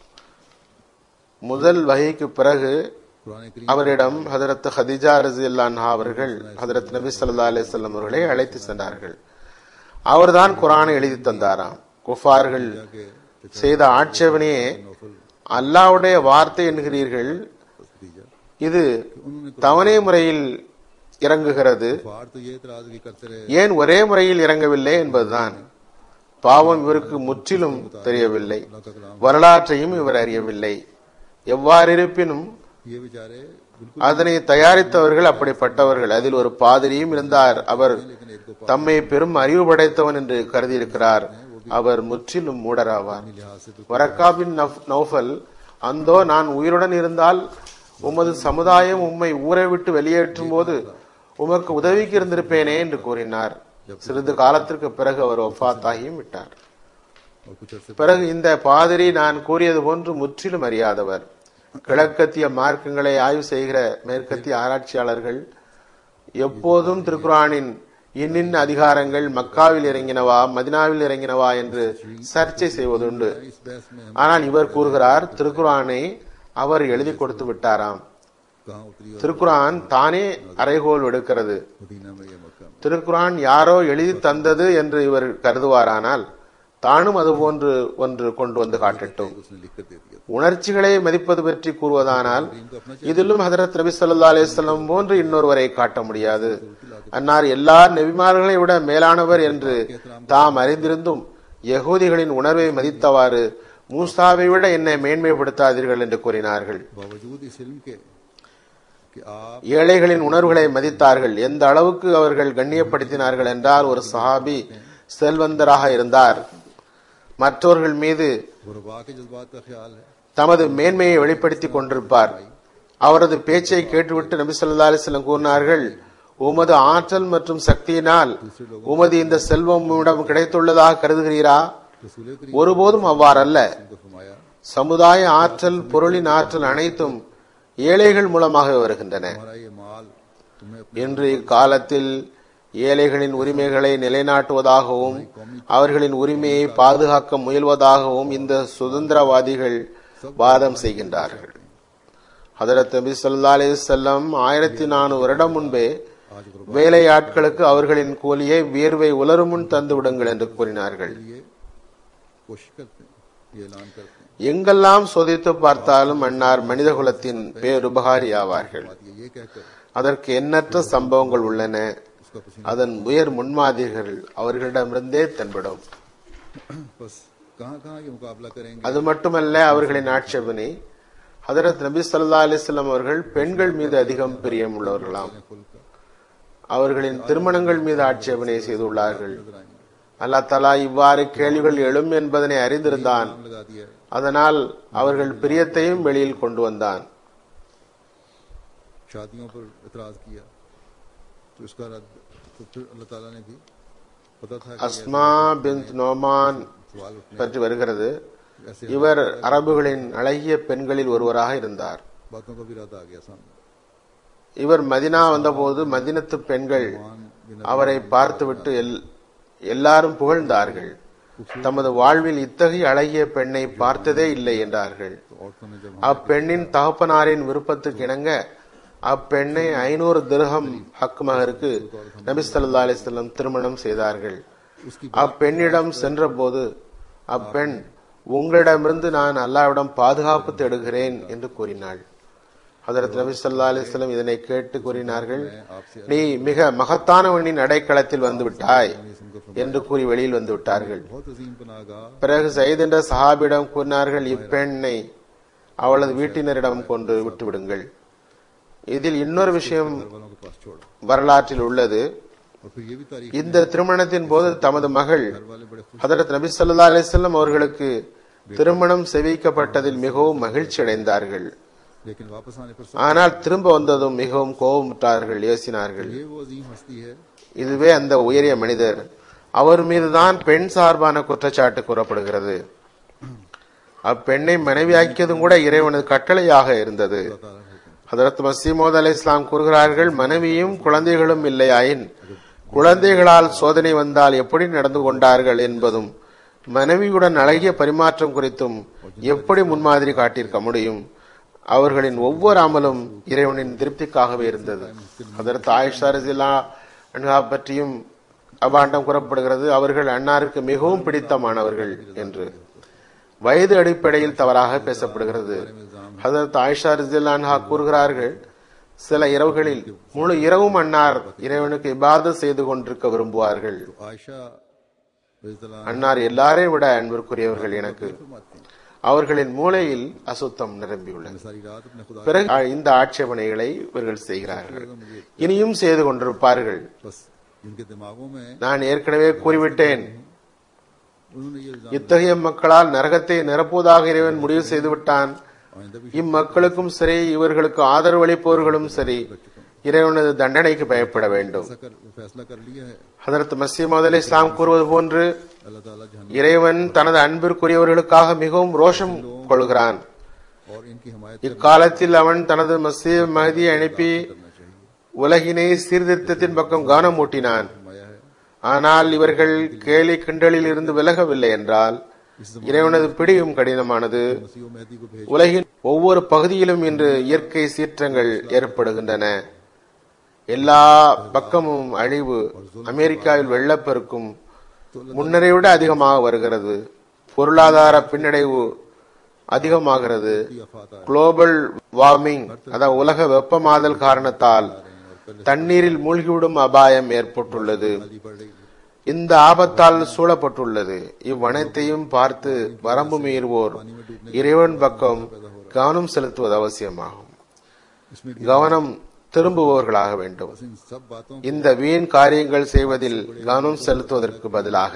முதல் வகைக்கு பிறகு कुरान करीम அவரிடம் ஹதரத் ஹதிஜா ரசியல்லான்ஹா அவர்கள் ஹதரத் நபி ஸல்லல்லாஹு அலைஹி வஸல்லம் அவர்களை அழைத்து சென்றார்கள் அவர்தான் குரானை எழுதி தந்தாராம் குஃபார்கள் के செய்த ஆட்சேபனையே அல்லாஹ்வுடைய வார்த்தை என்கிறீர்கள் खदीजा இது उन्होंने தவணை முறையில் இறங்குகிறது कुफार तो ये इतराज भी करते रहे ஏன் ஒரே முறையில் இறங்கவில்லை என்பதுதான் பாவம் இவருக்கு முற்றிலும் தெரியவில்லை अल्लाह का कलाम வரலாற்றையும் இவர் அறியவில்லை எவ்வாறு இருப்பினும் ये बेचारे बिल्कुल அதனை தயாரித்தவர்கள் அப்படிப்பட்டவர்கள் அதில் ஒரு பாதிரியும் இருந்தார் அவர் लेकिन एक दो தம்மை பெரும் அறிவு படைத்தவன் என்று கருதியிருக்கிறார் அவர் முற்றிலும் மூடராவார் लिहाज से तो வரக்காபின் நஃப்- நௌஃபல் அந்தோ நான் உயிருடன் இருந்தால் உமது சமுதாயம் உம்மை ஊரை விட்டு வெளியேற்றும் போது உமக்கு உதவிக்கு இருந்திருப்பேனே என்று கூறினார் சிறிது காலத்திற்கு பிறகு அவர் ஒஃபாத்தாகியும் விட்டார் और कुछ अर्से பிறகு இந்த பாதிரி நான் கூறியது போன்று முற்றிலும் அறியாதவர் கிழக்கத்திய மார்க்கங்களை ஆய்வு செய்கிற மேற்கத்திய ஆராய்ச்சியாளர்கள் எப்போதும் திருக்குரானின் இன்னின் அதிகாரங்கள் மக்காவில் இறங்கினவா மதினாவில் இறங்கினவா என்று சர்ச்சை செய்வதுண்டு इस बहस में हम ஆனால் இவர் கூறுகிறார் திருக்குரானை அவர் எழுதி கொடுத்து விட்டாராம் कहाँ उतरी और திருக்குரான் தானே அறைகோல் எடுக்கிறது मदीना में या मक्का में திருக்குரான் யாரோ எழுதி தந்தது என்று இவர் கருதுவாரானால் தானும் அதுபோன்று ஒன்று கொண்டு வந்து காட்டட்டும் उसने लिख कर दे दिया உணர்ச்சிகளை மதிப்பது பற்றி கூறுவதானால் இதிலும் ஹதரத் நபி ஸல்லல்லாஹு அலைஹி வஸல்லம் போன்று இன்னொருவரை காட்ட முடியாது அன்னார் எல்லா நபிமார்களை விட மேலானவர் என்று தாம் அறிந்திருந்தும் யகூதிகளின் உணர்வை மதித்தவாறு மூசாவை விட என்னை மேன்மைப்படுத்தாதீர்கள் என்று கூறினார்கள் बावजूद इस इल्म के कि आप ஏழைகளின் உணர்வுகளை மதித்தார்கள் எந்த அளவுக்கு அவர்கள் கண்ணியப்படுத்தினார்கள் என்றால் ஒரு சஹாபி செல்வந்தராக இருந்தார் மற்றவர்கள் மீது गुरबा के जज्बात का ख्याल है தமது மேன்மையை வெளிப்படுத்திக் கொண்டிருப்பார் அவரது பேச்சை கேட்டுவிட்டு நபி ஸல்லல்லாஹு அலைஹி வஸல்லம் கூறினார்கள் உமது ஆற்றல் மற்றும் சக்தியினால் உமது இந்த செல்வம் உம்மிடம் கிடைத்துள்ளதாக கருதுகிறீரா रसूल करीम ஒருபோதும் அவ்வாறல்ல को फरमाया சமுதாய ஆற்றல் பொருளின் ஆற்றல் அனைத்தும் ஏழைகள் மூலமாக வருகின்றன हमारा ये माल तुम्हें अपने இன்று இக்காலத்தில் ஏழைகளின் உரிமைகளை நிலைநாட்டுவதாகவும் அவர்களின் உரிமையை பாதுகாக்க முயல்வதாகவும் இந்த சுதந்திரவாதிகள் வாதம் செய்கின்றார்கள் ஹதரத் நபி ஸல்லல்லாஹு அலைஹி வஸல்லம் ஆயிரத்தி நானூறு வருடம் முன்பே आज गुरबात வேலையாட்களுக்கு அவர்களின் கூலியை வியர்வை உலரும் முன் தந்து விடுங்கள் என்று கூறினார்கள் के लिए कोशिश करते हैं ये ऐलान करते हैं எங்கெல்லாம் சோதித்து பார்த்தாலும் அன்னார் மனிதகுலத்தின் பேருபகாரி ஆவார்கள் बात ये ये कहकर அதற்கு எண்ணற்ற சம்பவங்கள் உள்ளன उसका पसीना அதன் உயர் முன்மாதிரிகள் அவர்களிடமிருந்தே தென்படும் बस कहाँ कहाँ ये मुकाबला करेंगे அது மட்டுமல்ல அவர்களின் ஆட்சேபனை ஹதரத் நபி ஸல்லல்லாஹு அலைஹி வஸல்லம் அவர்கள் பெண்கள் மீது அதிகம் பிரியம் உள்ளவர்களாம் खुलकर அவர்களின் திருமணங்கள் மீது ஆட்சேபனை செய்துள்ளார்கள் नजर आएंगे அல்லாஹ் தலா இவ்வாறு கேள்விகள் எழும் என்பதனை அறிந்திருந்தான் नाम लगा दिया है அதனால் அவர்கள் பிரியத்தையும் வெளியில் கொண்டு வந்தான் शादियों पर इतराज किया तो इसका रद्द तो फिर अल्लाह ताला ने भी पता था कि அஸ்மா பின் நோமான் सवाल उठने பற்றி வருகிறது ऐसे இவர் அரபுகளின் அழகிய பெண்களில் ஒருவராக இருந்தார் बातों का भी इरादा आ गया सामने இவர் மதினா வந்தபோது மதினத்து பெண்கள் मान बिन அவரை பார்த்துவிட்டு எல்- எல்லாரும் புகழ்ந்தார்கள் தமது வாழ்வில் இத்தகைய அழகிய பெண்ணை பார்த்ததே இல்லை என்றார்கள் औरतों ने जब அப்பெண்ணின் தகப்பனாரின் விருப்பத்துக்கு இணங்க அப்பெண்ணை ஐநூறு திரகம் ஹக் மகருக்கு நபி ஸல்லல்லாஹு அலைஹி வஸல்லம் திருமணம் செய்தார்கள் उसकी அப்பெண்ணிடம் சென்றபோது அப்பெண் உங்களிடமிருந்து நான் அல்லாவிடம் பாதுகாப்பு தேடுகிறேன் என்று கூறினாள் ஹதரத் நபி ஸல்லல்லாஹு அலைஹி வஸல்லம் இதனை கேட்டு கூறினார்கள் आपसे நீ மிக மகத்தானவனின் அடைக்கலத்தில் வந்து விட்டாய் என்று கூறி வெளியில் வந்து விட்டார்கள் बहुत अजीम पनागा பிறகு சயீத் என்ற சஹாபியிடம் கூறினார்கள் இப்பெண்ணை அவளது வீட்டினரிடம் கொண்டு விட்டுவிடுங்கள் இதில் இன்னொரு விஷயம் घर वालों के पास छोड़ा வரலாற்றில் உள்ளது और फिर ये भी तारीख இந்த திருமணத்தின் போது தமது மகள் घर वाले बड़े खुश ஹதரத் நபி ஸல்லல்லாஹு அலைஹி வஸல்லம் அவர்களுக்கு திருமணம் செய்விக்கப்பட்டதில் மிகவும் மகிழ்ச்சி அடைந்தார்கள் लेकिन वापस आने पर सब ஆனால் திரும்ப வந்ததும் மிகவும் கோபமுற்றார்கள் ஏசினார்கள் ये वो अजीम हस्ती है இதுவே அந்த உயரிய மனிதர் அவர் மீதுதான் பெண் சார்பான குற்றச்சாட்டு கூறப்படுகிறது அப்பெண்ணை மனைவியாக்கியதும் கூட இறைவனது கட்டளையாக இருந்தது अल्लाह ताला का हुक्म ஹதரத் மசீமோத் அலை இஸ்லாம் கூறுகிறார்கள் மனைவியும் குழந்தைகளும் இல்லையாயின் குழந்தைகளால் சோதனை வந்தால் எப்படி நடந்து கொண்டார்கள் என்பதும் மனைவியுடன் அழகிய பரிமாற்றம் குறித்தும் எப்படி முன்மாதிரி காட்டியிருக்க முடியும் அவர்களின் ஒவ்வொரு அமலும் இறைவனின் திருப்திக்காகவே இருந்தது ஹதரத் ஆயிஷா ரசிலா அன்ஹா பற்றியும் அபாண்டம் கூறப்படுகிறது அவர்கள் அன்னாருக்கு மிகவும் பிடித்தமானவர்கள் என்று வயது அடிப்படையில் தவறாக பேசப்படுகிறது ஹதரத் ஆயிஷா ரிசிலான்ஹா கூறுகிறார்கள் சில இரவுகளில் முழு இரவும் அன்னார் இறைவனுக்கு இபாதத் செய்து கொண்டிருக்க விரும்புவார்கள் तो आयशा रज़ियल्लाहु அன்னார் எல்லாரையும் விட அன்பிற்குரியவர்கள் எனக்கு अन्हा फरमाती हैं அவர்களின் மூளையில் அசுத்தம் நிரம்பியுள்ளது सारी रात अपने खुदा பிறகு அ- இந்த ஆட்சேபனைகளை இவர்கள் செய்கிறார்கள் இனியும் செய்து கொண்டிருப்பார்கள் बस जिनके दिमागों में நான் ஏற்கனவே கூறிவிட்டேன் उन्होंने ये इल्जाम இத்தகைய மக்களால் நரகத்தை நிரப்புவதாக இறைவன் முடிவு செய்து விட்டான் आइंदा भी இம்மக்களுக்கும் சரி இவர்களுக்கு ஆதரவு அளிப்பவர்களும் சரி இறைவனது தண்டனைக்கு பயப்பட வேண்டும் ऐसा कर फैसला कर लिया है ஹதரத் மசீமது அலி இஸ்லாம் கூறுவது போன்று अल्लाह ताला जहन्नम இறைவன் தனது அன்பிற்குரியவர்களுக்காக மிகவும் ரோஷம் கொள்கிறான் और इनकी हमायत இக்காலத்தில் அவன் தனது மசீ மகதியை அனுப்பி करना चाहिए உலகினை சீர்திருத்தத்தின் பக்கம் கவனம் ஊட்டினான் फरमाया है ஆனால் இவர்கள் கேலி கிண்டலில் இருந்து விலகவில்லை என்றால் இறைவனது பிடியும் கடினமானது मसीह मेहदी को भेज உலகின் ஒவ்வொரு பகுதியிலும் இன்று இயற்கை சீற்றங்கள் ஏற்படுகின்றன எல்லா பக்கமும் அழிவு அமெரிக்காவில் வெள்ளப்பெருக்கும் முன்னரை விட அதிகமாக வருகிறது பொருளாதார பின்னடைவு அதிகமாகிறது आफात आ குளோபல் வார்மிங் அதாவது உலக வெப்பமாதல் காரணத்தால் தண்ணீரில் மூழ்கிவிடும் அபாயம் ஏற்பட்டுள்ளது रही पड़ रही है இந்த ஆபத்தால் சூழப்பட்டுள்ளது இவ்வனைத்தையும் பார்த்து வரம்பு மீறுவோர் இறைவன் பக்கம் கவனம் செலுத்துவது அவசியமாகும் इसमें கவனம் திரும்புபவர்களாக வேண்டும் बस इन सब बातों இந்த வீண் காரியங்கள் செய்வதில் கவனம் செலுத்துவதற்கு பதிலாக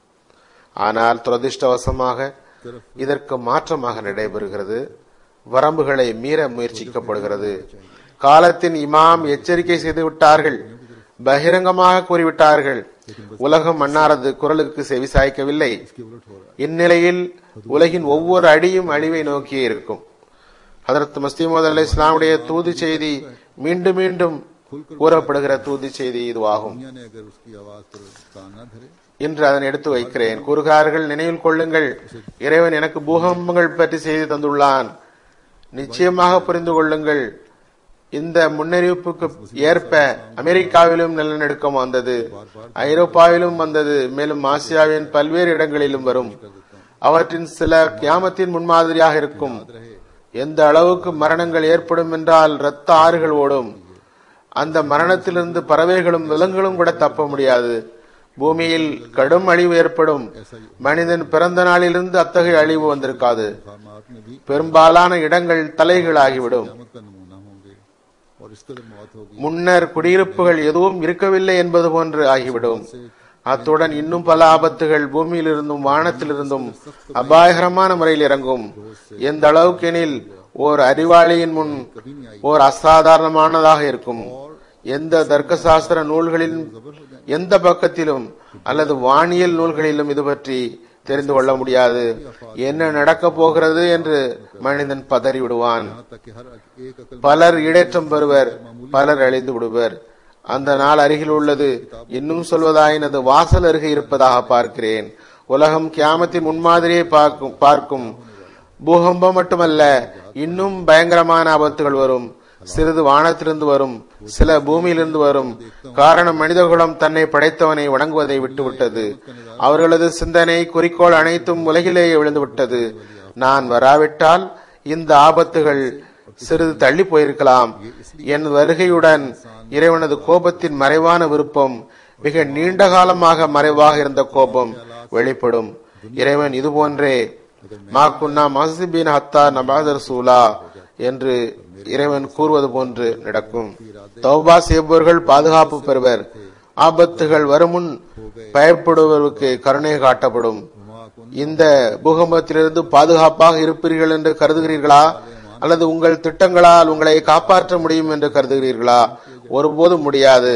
ஆனால் துரதிர்ஷ்டவசமாக இதற்கு மாற்றமாக நடைபெறுகிறது வரம்புகளை மீற முயற்சிக்கப்படுகிறது காலத்தின் இமாம் எச்சரிக்கை செய்து விட்டார்கள் பகிரங்கமாக கூறிவிட்டார்கள் உலகம் மன்னாரது குரலுக்கு செவிசாய்க்கவில்லை के उलट हो रहा இந்நிலையில் உலகின் ஒவ்வொரு அடியும் அழிவை நோக்கியே இருக்கும் ஹதரத் மஸ்திமோத் அலி இஸ்லாமுடைய தூது செய்தி மீண்டும் மீண்டும் खुलकर கூறப்படுகிற தூதி செய்தி இதுவாகும் दुनिया ने अगर उसकी आवाज पर कान न धरे இன்று அதனை எடுத்து வைக்கிறேன் கூறுகிறார்கள் நினைவில் கொள்ளுங்கள் இறைவன் எனக்கு பூகம்பங்கள் பற்றி செய்தி தந்துள்ளான் நிச்சயமாக புரிந்து கொள்ளுங்கள் இந்த முன்னறிவிப்புக்கு ஏற்ப அமெரிக்காவிலும் நிலநடுக்கம் வந்தது ஐரோப்பாவிலும் வந்தது மேலும் ஆசியாவின் பல்வேறு இடங்களிலும் வரும் அவற்றின் சில கியாமத்தின் முன்மாதிரியாக இருக்கும் எந்த அளவுக்கு மரணங்கள் ஏற்படும் என்றால் இரத்த ஆறுகள் ஓடும் அந்த மரணத்திலிருந்து பறவைகளும் விலங்குகளும் கூட தப்ப முடியாது பூமியில் கடும் அழிவு ஏற்படும் மனிதன் பிறந்த நாளிலிருந்து அத்தகைய அழிவு வந்திருக்காது मकामात में भी பெரும்பாலான இடங்கள் தலைகளாகிவிடும் क़यामत का नमूना होंगे और इस कदर मौत होगी முன்னர் குடியிருப்புகள் எதுவும் இருக்கவில்லை என்பது போன்று ஆகிவிடும் அத்துடன் இன்னும் பல ஆபத்துகள் பூமியிலிருந்தும் வானத்திலிருந்தும் அபாயகரமான முறையில் இறங்கும் எந்த அளவுக்கு எனில் ஓர் அறிவாளியின் முன் ஓர் அசாதாரணமானதாக இருக்கும் எந்த தர்க்கசாஸ்திர நூல்களின் எந்த பக்கத்திலும் அல்லது வானியல் நூல்களிலும் இது பற்றி தெரிந்து கொள்ள முடியாது என்ன நடக்கப் போகிறது என்று மனிதன் பதறி விடுவான் यहाँ तक कि हर एक अकल பலர் ஈடேற்றம் பெறுவர் பலர் அழிந்து விடுவர் அந்த நாள் அருகில் உள்ளது இன்னும் சொல்வதாயின் அது வாசல் அருகே இருப்பதாக பார்க்கிறேன் உலகம் கியாமத்தின் முன்மாதிரியை பார்க்கும் பார்க்கும் பூகம்பம் மட்டுமல்ல இன்னும் பயங்கரமான ஆபத்துகள் வரும் சிறிது வானத்திலிருந்து வரும் சில பூமியிலிருந்து வரும் காரணம் மனிதகுலம் தன்னை படைத்தவனை வணங்குவதை விட்டுவிட்டது அவர்களது சிந்தனை குறிக்கோள் அனைத்தும் உலகிலேயே விழுந்துவிட்டது நான் வராவிட்டால் இந்த ஆபத்துகள் சிறிது தள்ளி போயிருக்கலாம் என் வருகையுடன் இறைவனது கோபத்தின் மறைவான விருப்பம் மிக நீண்ட காலமாக மறைவாக இருந்த கோபம் வெளிப்படும் இறைவன் இது போன்றே மா குன்னா மஹசிபின் ஹத்தா நபாதர் சூலா என்று இறைவன் கூறுவது போன்று நடக்கும் தௌபா செய்பவர்கள் பாதுகாப்பு பெறுவர் ஆபத்துகள் வருமுன் பயப்படுபவருக்கு கருணை காட்டப்படும் இந்த பூகம்பத்திலிருந்து பாதுகாப்பாக இருப்பீர்கள் என்று கருதுகிறீர்களா அல்லது உங்கள் திட்டங்களால் உங்களை காப்பாற்ற முடியும் என்று கருதுகிறீர்களா ஒருபோதும் முடியாது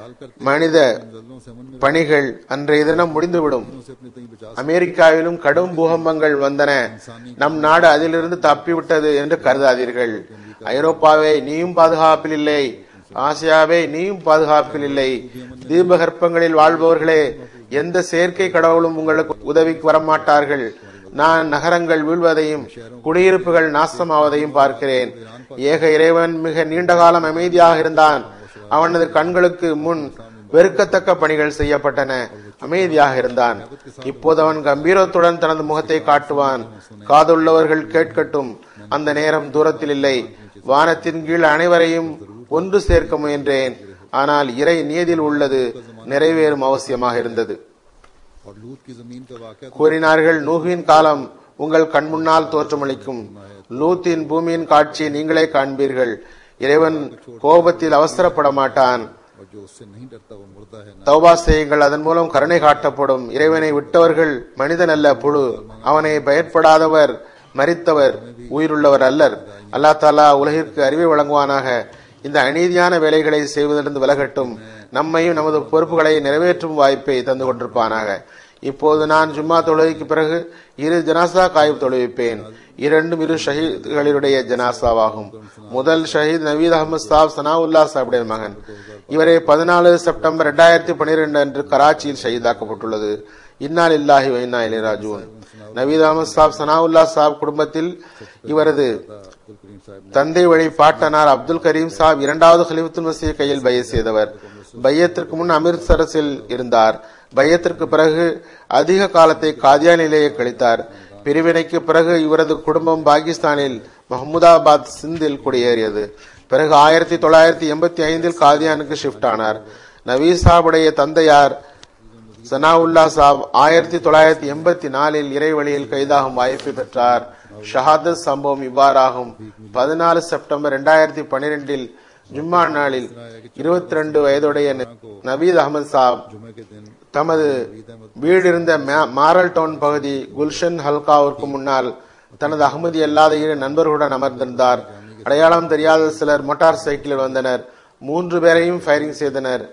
மனித जल्लों से अमन में பணிகள் அன்றைய தினம் முடிந்துவிடும் से अपने तई बचा அமெரிக்காவிலும் கடும் பூகம்பங்கள் வந்தன நம் நாடு அதிலிருந்து தப்பிவிட்டது என்று கருதாதீர்கள் ஐரோப்பாவை நீயும் பாதுகாப்பில் இல்லை ஆசியாவை நீயும் பாதுகாப்பில் இல்லை தீபகற்பங்களில் வாழ்பவர்களே எந்த செயற்கை கடவுளும் உங்களுக்கு உதவிக்கு வரமாட்டார்கள் நான் நகரங்கள் வீழ்வதையும் குடியிருப்புகள் நாசமாவதையும் பார்க்கிறேன் ஏக இறைவன் மிக நீண்ட காலம் அமைதியாக இருந்தான் அவனது கண்களுக்கு முன் வெறுக்கத்தக்க பணிகள் செய்யப்பட்டன அமைதியாக இருந்தான் இப்போது அவன் கம்பீரத்துடன் தனது முகத்தை காட்டுவான் காதுள்ளவர்கள் கேட்கட்டும் அந்த நேரம் தூரத்தில் இல்லை வானத்தின் கீழ் அனைவரையும் ஒன்று சேர்க்க முயன்றேன் ஆனால் இறை நியதில் உள்ளது நிறைவேறும் அவசியமாக இருந்தது और लूत की जमीन का वाक़या கூறினார்கள் நூகின் காலம் உங்கள் கண்முன்னால் தோற்றமளிக்கும் லூத்தின் பூமியின் காட்சியை நீங்களே காண்பீர்கள் இறைவன் கோபத்தில் அவசரப்பட மாட்டான் और जो उससे नहीं डरता वो मुर्दा है ना தௌபா செய்யுங்கள் அதன் மூலம் கருணை காட்டப்படும் இறைவனை விட்டவர்கள் மனிதன் அல்ல புழு அவனை பயப்படாதவர் மரித்தவர் உயிருள்ளவர் அல்லர் அல்லாஹ் தாலா உலகிற்கு அறிவை வழங்குவானாக இந்த அநீதியான வேலைகளை செய்வதிலிருந்து விலகட்டும் நம்மையும் நமது பொறுப்புகளை நிறைவேற்றும் வாய்ப்பை தந்து கொண்டிருப்பானாக இப்போது நான் ஜும்மா தொழுகைக்கு பிறகு இரு ஜனாசா காய்வு தொழுவிப்பேன் இரண்டும் இரு ஷஹீத்களினுடைய ஜனாசாவாகும் முதல் ஷஹீத் நவீத் அகமது சாப் சனாவுல்லா சாஹிபுடைய மகன் இவரை பதினாலு செப்டம்பர் இரண்டாயிரத்தி பனிரெண்டு அன்று கராச்சியில் ஷஹீதாக்கப்பட்டுள்ளது இன்னால் இல்லாஹி வைனா இளையராஜூன் நவீத் அகமது சாப் சனாவுல்லா சாப் குடும்பத்தில் இவரது अब्दुल करीम साहब தந்தை வழி பாட்டனார் அப்துல் கரீம் சாப் இரண்டாவது ஹலிஃபத்துல் மசீஹ் கையில் பைய செய்தவர் பையத்திற்கு முன் அமிர்தசரஸில் இருந்தார் பையத்திற்கு பிறகு அதிக காலத்தை காதியானிலேயே கழித்தார் பிரிவினைக்கு பிறகு இவரது குடும்பம் பாகிஸ்தானில் மஹமுதாபாத் சிந்தில் குடியேறியது பிறகு ஆயிரத்தி தொள்ளாயிரத்தி எண்பத்தி ஐந்தில் காதியானுக்கு ஷிஃப்ட் ஆனார் நவீஸ் சாபுடைய தந்தையார் சனாவுல்லா சாப் ஆயிரத்தி தொள்ளாயிரத்தி எண்பத்தி நாலில் இறைவழியில் கைதாகும் வாய்ப்பை பெற்றார் ஷஹாதத் சம்பவம் இவ்வாறாகும் பதினாலு செப்டம்பர் இரண்டாயிரத்தி பனிரெண்டில் ஜும்மா நாளில் இருபத்தி ரெண்டு வயதுடைய நவீத் அகமது சாப் जुमे के दिन தமது வீடு இருந்த மா- மாரல் டவுன் பகுதி குல்ஷன் ஹல்காவிற்கு முன்னால் தனது அகமதி அல்லாத இரு நண்பர்களுடன் அமர்ந்திருந்தார் அடையாளம் தெரியாத சிலர் மோட்டார் சைக்கிளில் வந்தனர் மூன்று பேரையும் ஃபயரிங் செய்தனர்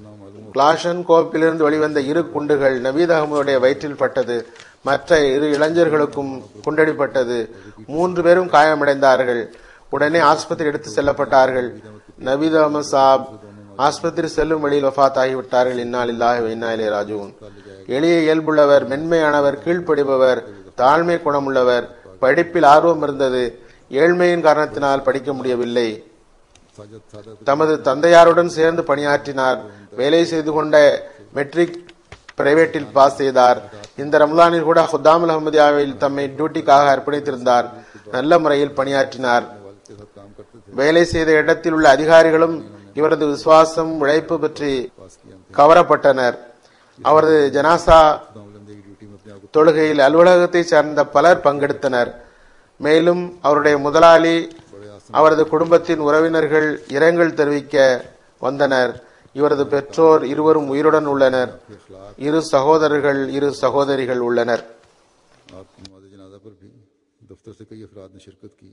கிளாஷன் கோப்பிலிருந்து வெளிவந்த இரு குண்டுகள் நவீத் அகமதுடைய வயிற்றில் பட்டது மற்ற இரு இளைஞர்களுக்கும் குண்டடிப்பட்டது மூன்று பேரும் காயமடைந்தார்கள் உடனே ஆஸ்பத்திரி எடுத்து செல்லப்பட்டார்கள் நவீத் அகமது சாப் ஆஸ்பத்திரி செல்லும் வழியில் வஃத் ஆகிவிட்டார்கள் இன்னால் இல்லாஹ் இன்னாலே ராஜுவும் எளிய இயல்புள்ளவர் மென்மையானவர் கீழ்ப்படிபவர் தாழ்மை குணமுள்ளவர் படிப்பில் ஆர்வம் இருந்தது ஏழ்மையின் காரணத்தினால் படிக்க முடியவில்லை साजद सादत தமது தந்தையாருடன் சேர்ந்து பணியாற்றினார் வேலை செய்து கொண்ட மெட்ரிக் பிரைவேட்டில் பாஸ் செய்தார் இந்த ரம்லானில் கூட ஹுத்தாமுல் அஹமதியாவில் தம்மை டியூட்டிக்காக அர்ப்பணித்திருந்தார் நல்ல முறையில் பணியாற்றினார் वाल के साथ काम करते थे வேலை செய்த இடத்தில் உள்ள அதிகாரிகளும் இவரது விசுவாசம் உழைப்பு பற்றி पास किया थे கவரப்பட்டனர் அவரது ஜனாசா खुदावंद की ड्यूटी में अपने आप को தொழுகையில் அலுவலகத்தை சார்ந்த பலர் பங்கெடுத்தனர் மேலும் அவருடைய முதலாளி बड़े आसन அவரது குடும்பத்தின் உறவினர்கள் இரங்கல் தெரிவிக்க வந்தனர் இவரது பெற்றோர் இருவரும் உயிருடன் உள்ளனர் के अखलाक இரு சகோதரர்கள் இரு சகோதரிகள் உள்ளனர் आपकी नमाज जनाजा पर भी दफ्तर से कई अफराद ने शिरकत की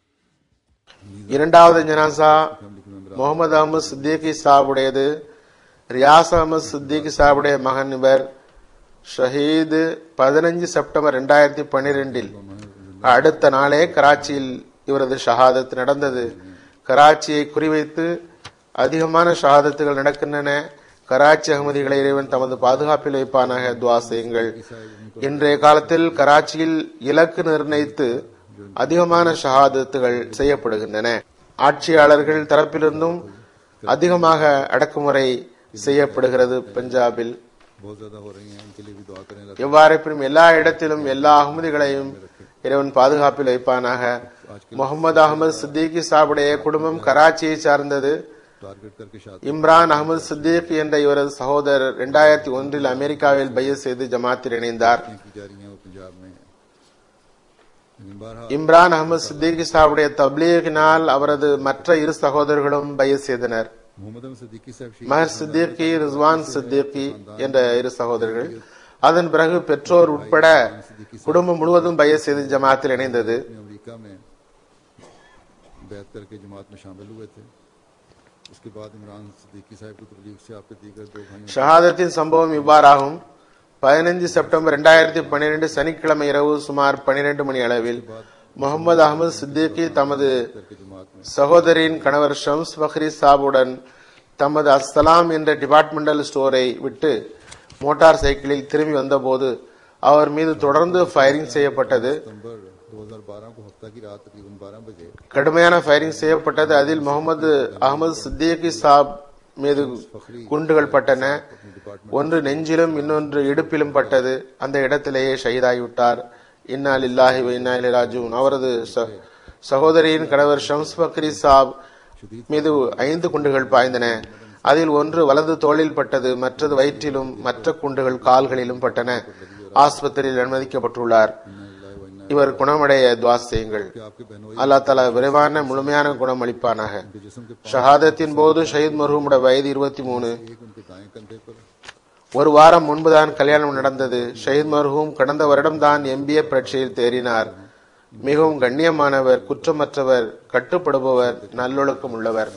இரண்டாவது ஜனாசா फैमिली के मेंबर முகமது அஹமது சித்திகி சாவுடையது ரியாஸ் அஹமது சித்திகி சாவுடைய மகன் இவர் ஷஹீது பதினஞ்சு செப்டம்பர் ரெண்டாயிரத்தி பன்னிரெண்டில் அடுத்த நாளே கராச்சியில் இவரது ஷஹாதத் நடந்தது கராச்சியை குறிவைத்து அதிகமான ஷஹாதத்துகள் நடக்கின்றன கராச்சி அகமதிகளை இறைவன் தமது பாதுகாப்பில் வைப்பானாக துவா செய்யுங்கள் இன்றைய காலத்தில் கராச்சியில் இலக்கு நிர்ணயித்து அதிகமான ஷஹாதத்துகள் செய்யப்படுகின்றன ஆட்சியாளர்கள் தரப்பிலிருந்தும் அதிகமாக அடக்குமுறை செய்யப்படுகிறது பஞ்சாபில் बहुत ज्यादा हो रही हैं इनके लिए भी दुआ करें अल्लाह எவ்வாறிருப்பினும் எல்லா இடத்திலும் எல்லா அகமதிகளையும் இறைவன் பாதுகாப்பில் வைப்பானாக முகமது அகமது சித்திகி சாவுடைய குடும்பம் கராச்சியை சார்ந்தது टारगेट करके शादी இம்ரான் அகமது சித்திக் என்ற இவரது சகோதரர் இரண்டாயிரத்தி ஒன்றில் அமெரிக்காவில் பைய செய்து ஜமாத்தில் இணைந்தார் की जा रही हैं वो पंजाब में लेकिन बारहा இம்ரான் அகமது சித்திகி சாவுடைய தப்லீகினால் அவரது மற்ற இரு சகோதரர்களும் பைய செய்தனர் मोहम्मद अहमद सिद्दीकी साहब शी மஹர் சித்திகி ரிஸ்வான் சித்திகி என்ற இரு சகோதரர்கள் அதன் பிறகு பெற்றோர் உட்பட குடும்பம் முழுவதும் பைய செய்து ஜமாத்தில் இணைந்தது ने अमेरिका में बैत करके जमात में शामिल हुए थे उसके बाद इमरान सिद्दीकी साहब की तबलीग से आपके दीगर दो भाइयों ஷஹாதத்தின் சம்பவம் இவ்வாறாகும் பதினைஞ்சு செப்டம்பர் இரண்டாயிரத்தி பன்னிரெண்டு சனிக்கிழமை இரவு சுமார் பன்னிரண்டு மணி அளவில் முகமது அகமது சித்திகி தமது करके जमात में சகோதரியின் கணவர் ஷம்ஸ் பக்ரி சாபுடன் தமது அஸ்ஸலாம் என்ற டிபார்ட்மெண்டல் ஸ்டோரை விட்டு மோட்டார் சைக்கிளில் திரும்பி வந்தபோது அவர் மீது தொடர்ந்து ஃபயரிங் செய்யப்பட்டது सितंबर 2012 को हफ्ता की रात तकरीबन 12 बजे கடுமையான ஃபயரிங் செய்யப்பட்டது அதில் முகமது அகமது சித்திகி சாப் மீது குண்டுகள் பட்டன अपने डिपार्टमेंट ஒன்று நெஞ்சிலும் இன்னொன்று இடுப்பிலும் பட்டது அந்த இடத்திலேயே ஷஹீதாகிவிட்டார் இன்னால் இல்லாஹி இன்னா இலைஹி ராஜிஊன் அவரது ச- சகோதரியின் கணவர் ஷம்ஸ் பக்ரி சாப் மீது ஐந்து குண்டுகள் பாய்ந்தன அதில் ஒன்று வலது தோளில் பட்டது மற்றது வயிற்றிலும் மற்ற குண்டுகள் கால்களிலும் பட்டன ஆஸ்பத்திரியில் அனுமதிக்கப்பட்டுள்ளார் இவர் குணமடைய துவா செய்யுங்கள் कि आपके बहनोई அல்லாஹ் தலா விரைவான முழுமையான குணம் அளிப்பானாக के जिस्म के ஷஹாதத்தின் போது ஷஹீத் மர்ஹூமுடைய வயது இருபத்தி மூணு एक उनके दाएं कंधे पर ஒரு வாரம் முன்புதான் கல்யாணம் நடந்தது ஷஹீத் மர்ஹூம் கடந்த வருடம் தான் எம்பிஏ பரீட்சையில் தேறினார் மிகவும் கண்ணியமானவர் குற்றமற்றவர் கட்டுப்படுபவர் நல்லொழுக்கம் உள்ளவர்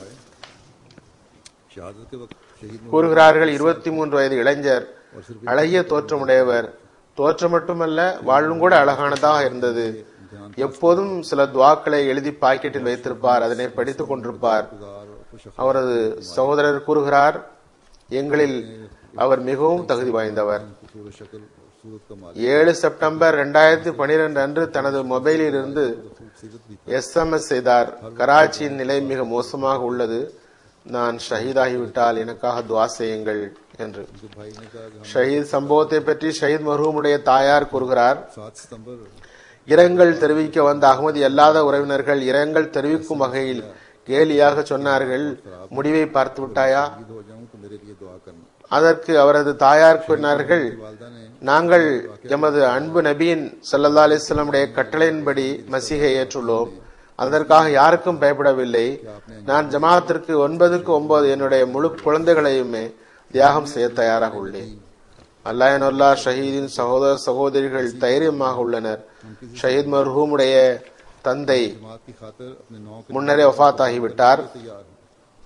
शहादत के वक्त शहीद கூறுகிறார்கள் இருபத்தி மூன்று வயது இளைஞர் அழகிய தோற்றமுடையவர் தோற்றம் மட்டுமல்ல வாழும் கூட அழகானதாக இருந்தது எப்போதும் சில துவாக்களை எழுதி பாக்கெட்டில் வைத்திருப்பார் அதனை படித்துக் கொண்டிருப்பார் गुजार और खुश அவரது சகோதரர் கூறுகிறார் எங்களில் அவர் மிகவும் தகுதி வாய்ந்தவர் खूबसूरत शक्ल सूरत का मालिक ஏழு செப்டம்பர் இரண்டாயிரத்தி பனிரெண்டு அன்று தனது மொபைலில் இருந்து खूबसूरत भी எஸ்எம்எஸ் செய்தார் கராச்சியின் நிலை மிக மோசமாக உள்ளது நான் ஷஹீதாகிவிட்டால் எனக்காக துவா செய்யுங்கள் என்று उनके भाई ने कहा कि हम ஷஹீத் சம்பவத்தை பற்றி ஷஹீத் மர்ஹூமுடைய தாயார் கூறுகிறார் सात सितंबर இரங்கல் தெரிவிக்க வந்த அகமதி அல்லாத உறவினர்கள் இரங்கல் தெரிவிக்கும் வகையில் கேலியாக சொன்னார்கள் முடிவை பார்த்து விட்டாயா शहीद हो जाऊं तो मेरे लिए दुआ करना அதற்கு அவரது தாயார் கூறினார்கள் वालदा ने நாங்கள் எமது அன்பு நபியின் ஸல்லல்லாஹு அலைஹி வஸல்லமுடைய கட்டளையின்படி மசீகை ஏற்றுள்ளோம் அதற்காக யாருக்கும் பயப்படவில்லை நான் ஜமாத்திற்கு ஒன்பதுக்கு ஒன்பது என்னுடைய முழு குழந்தைகளையுமே தியாகம் செய்ய தயாராக உள்ளேன் அல்லாயனுல்லா ஷஹீதின் சகோதர சகோதரிகள் தைரியமாக உள்ளனர் ஷஹீத் மர்ஹூமுடைய தந்தை जमात की खातिर अपने नौ के முன்னரே வஃபாத் ஆகிவிட்டார் तैयार हूं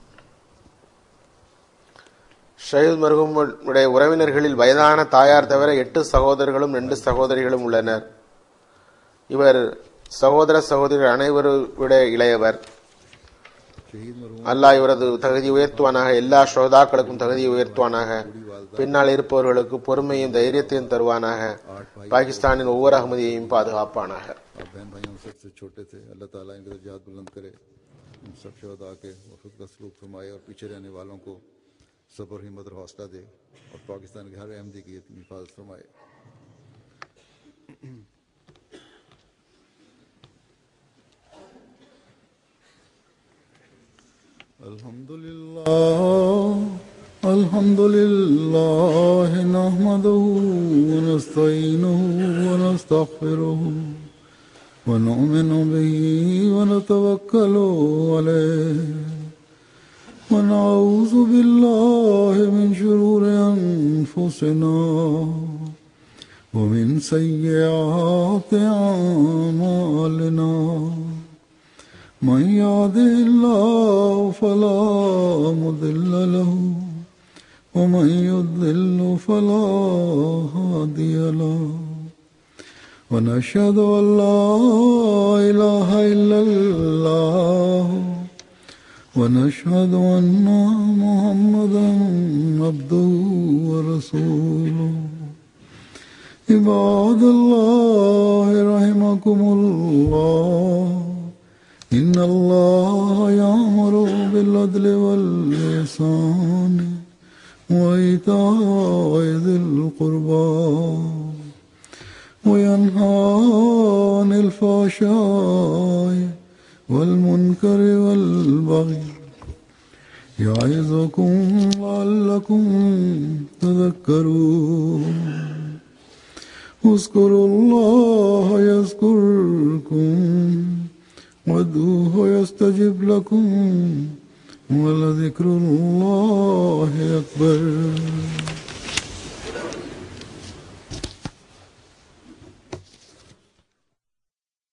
ஷஹீத் மர்ஹூமுடைய உறவினர்களில் வயதான தாயார் தவிர எட்டு சகோதரர்களும் ரெண்டு சகோதரிகளும் உள்ளனர் இவர் சகோதர சகோதரிகள் அனைவரும் விட இளையவர் शहीद मरहूम அல்லாஹ் இவரது தகுதி உயர்த்துவானாக எல்லா ஸ்ரோதாக்களுக்கும் தகுதியை உயர்த்துவானாக பின்னால் இருப்பவர்களுக்கு பொறுமையும் தைரியத்தையும் தருவானாக பாகிஸ்தானின் ஒவ்வொரு அகமதியையும் பாதுகாப்பானாக आप बहन भाइयों सबसे छोटे थे अल्लाह ताला इनके दर्जात बुलंद करे उन सब शहदा के वफद का सलूक फरमाए और पीछे रहने वालों को सब्र हिम्मत और हौसला दे और पाकिस्तान के हर अहमदी की हिफाजत फरमाए الحمد لله الحمد لله نحمده ونستعينه ونستغفره ونؤمن به ونتوكل عليه ونعوذ بالله من شرور أنفسنا ومن سيئات أعمالنا من يهده الله فلا مضل له ومن يضلل فلا هادي له ونشهد أن لا إله إلا الله ونشهد أن محمدا عبده ورسوله عباد الله رحمكم الله إن الله يأمر بالعدل والإحسان وإيتاء ذي القربى وينهى عن الفحشاء والمنكر والبغي يعظكم لعلكم تذكرون اذكروا الله يذكركم وادعوه يستجب لكم ولذكر الله أكبر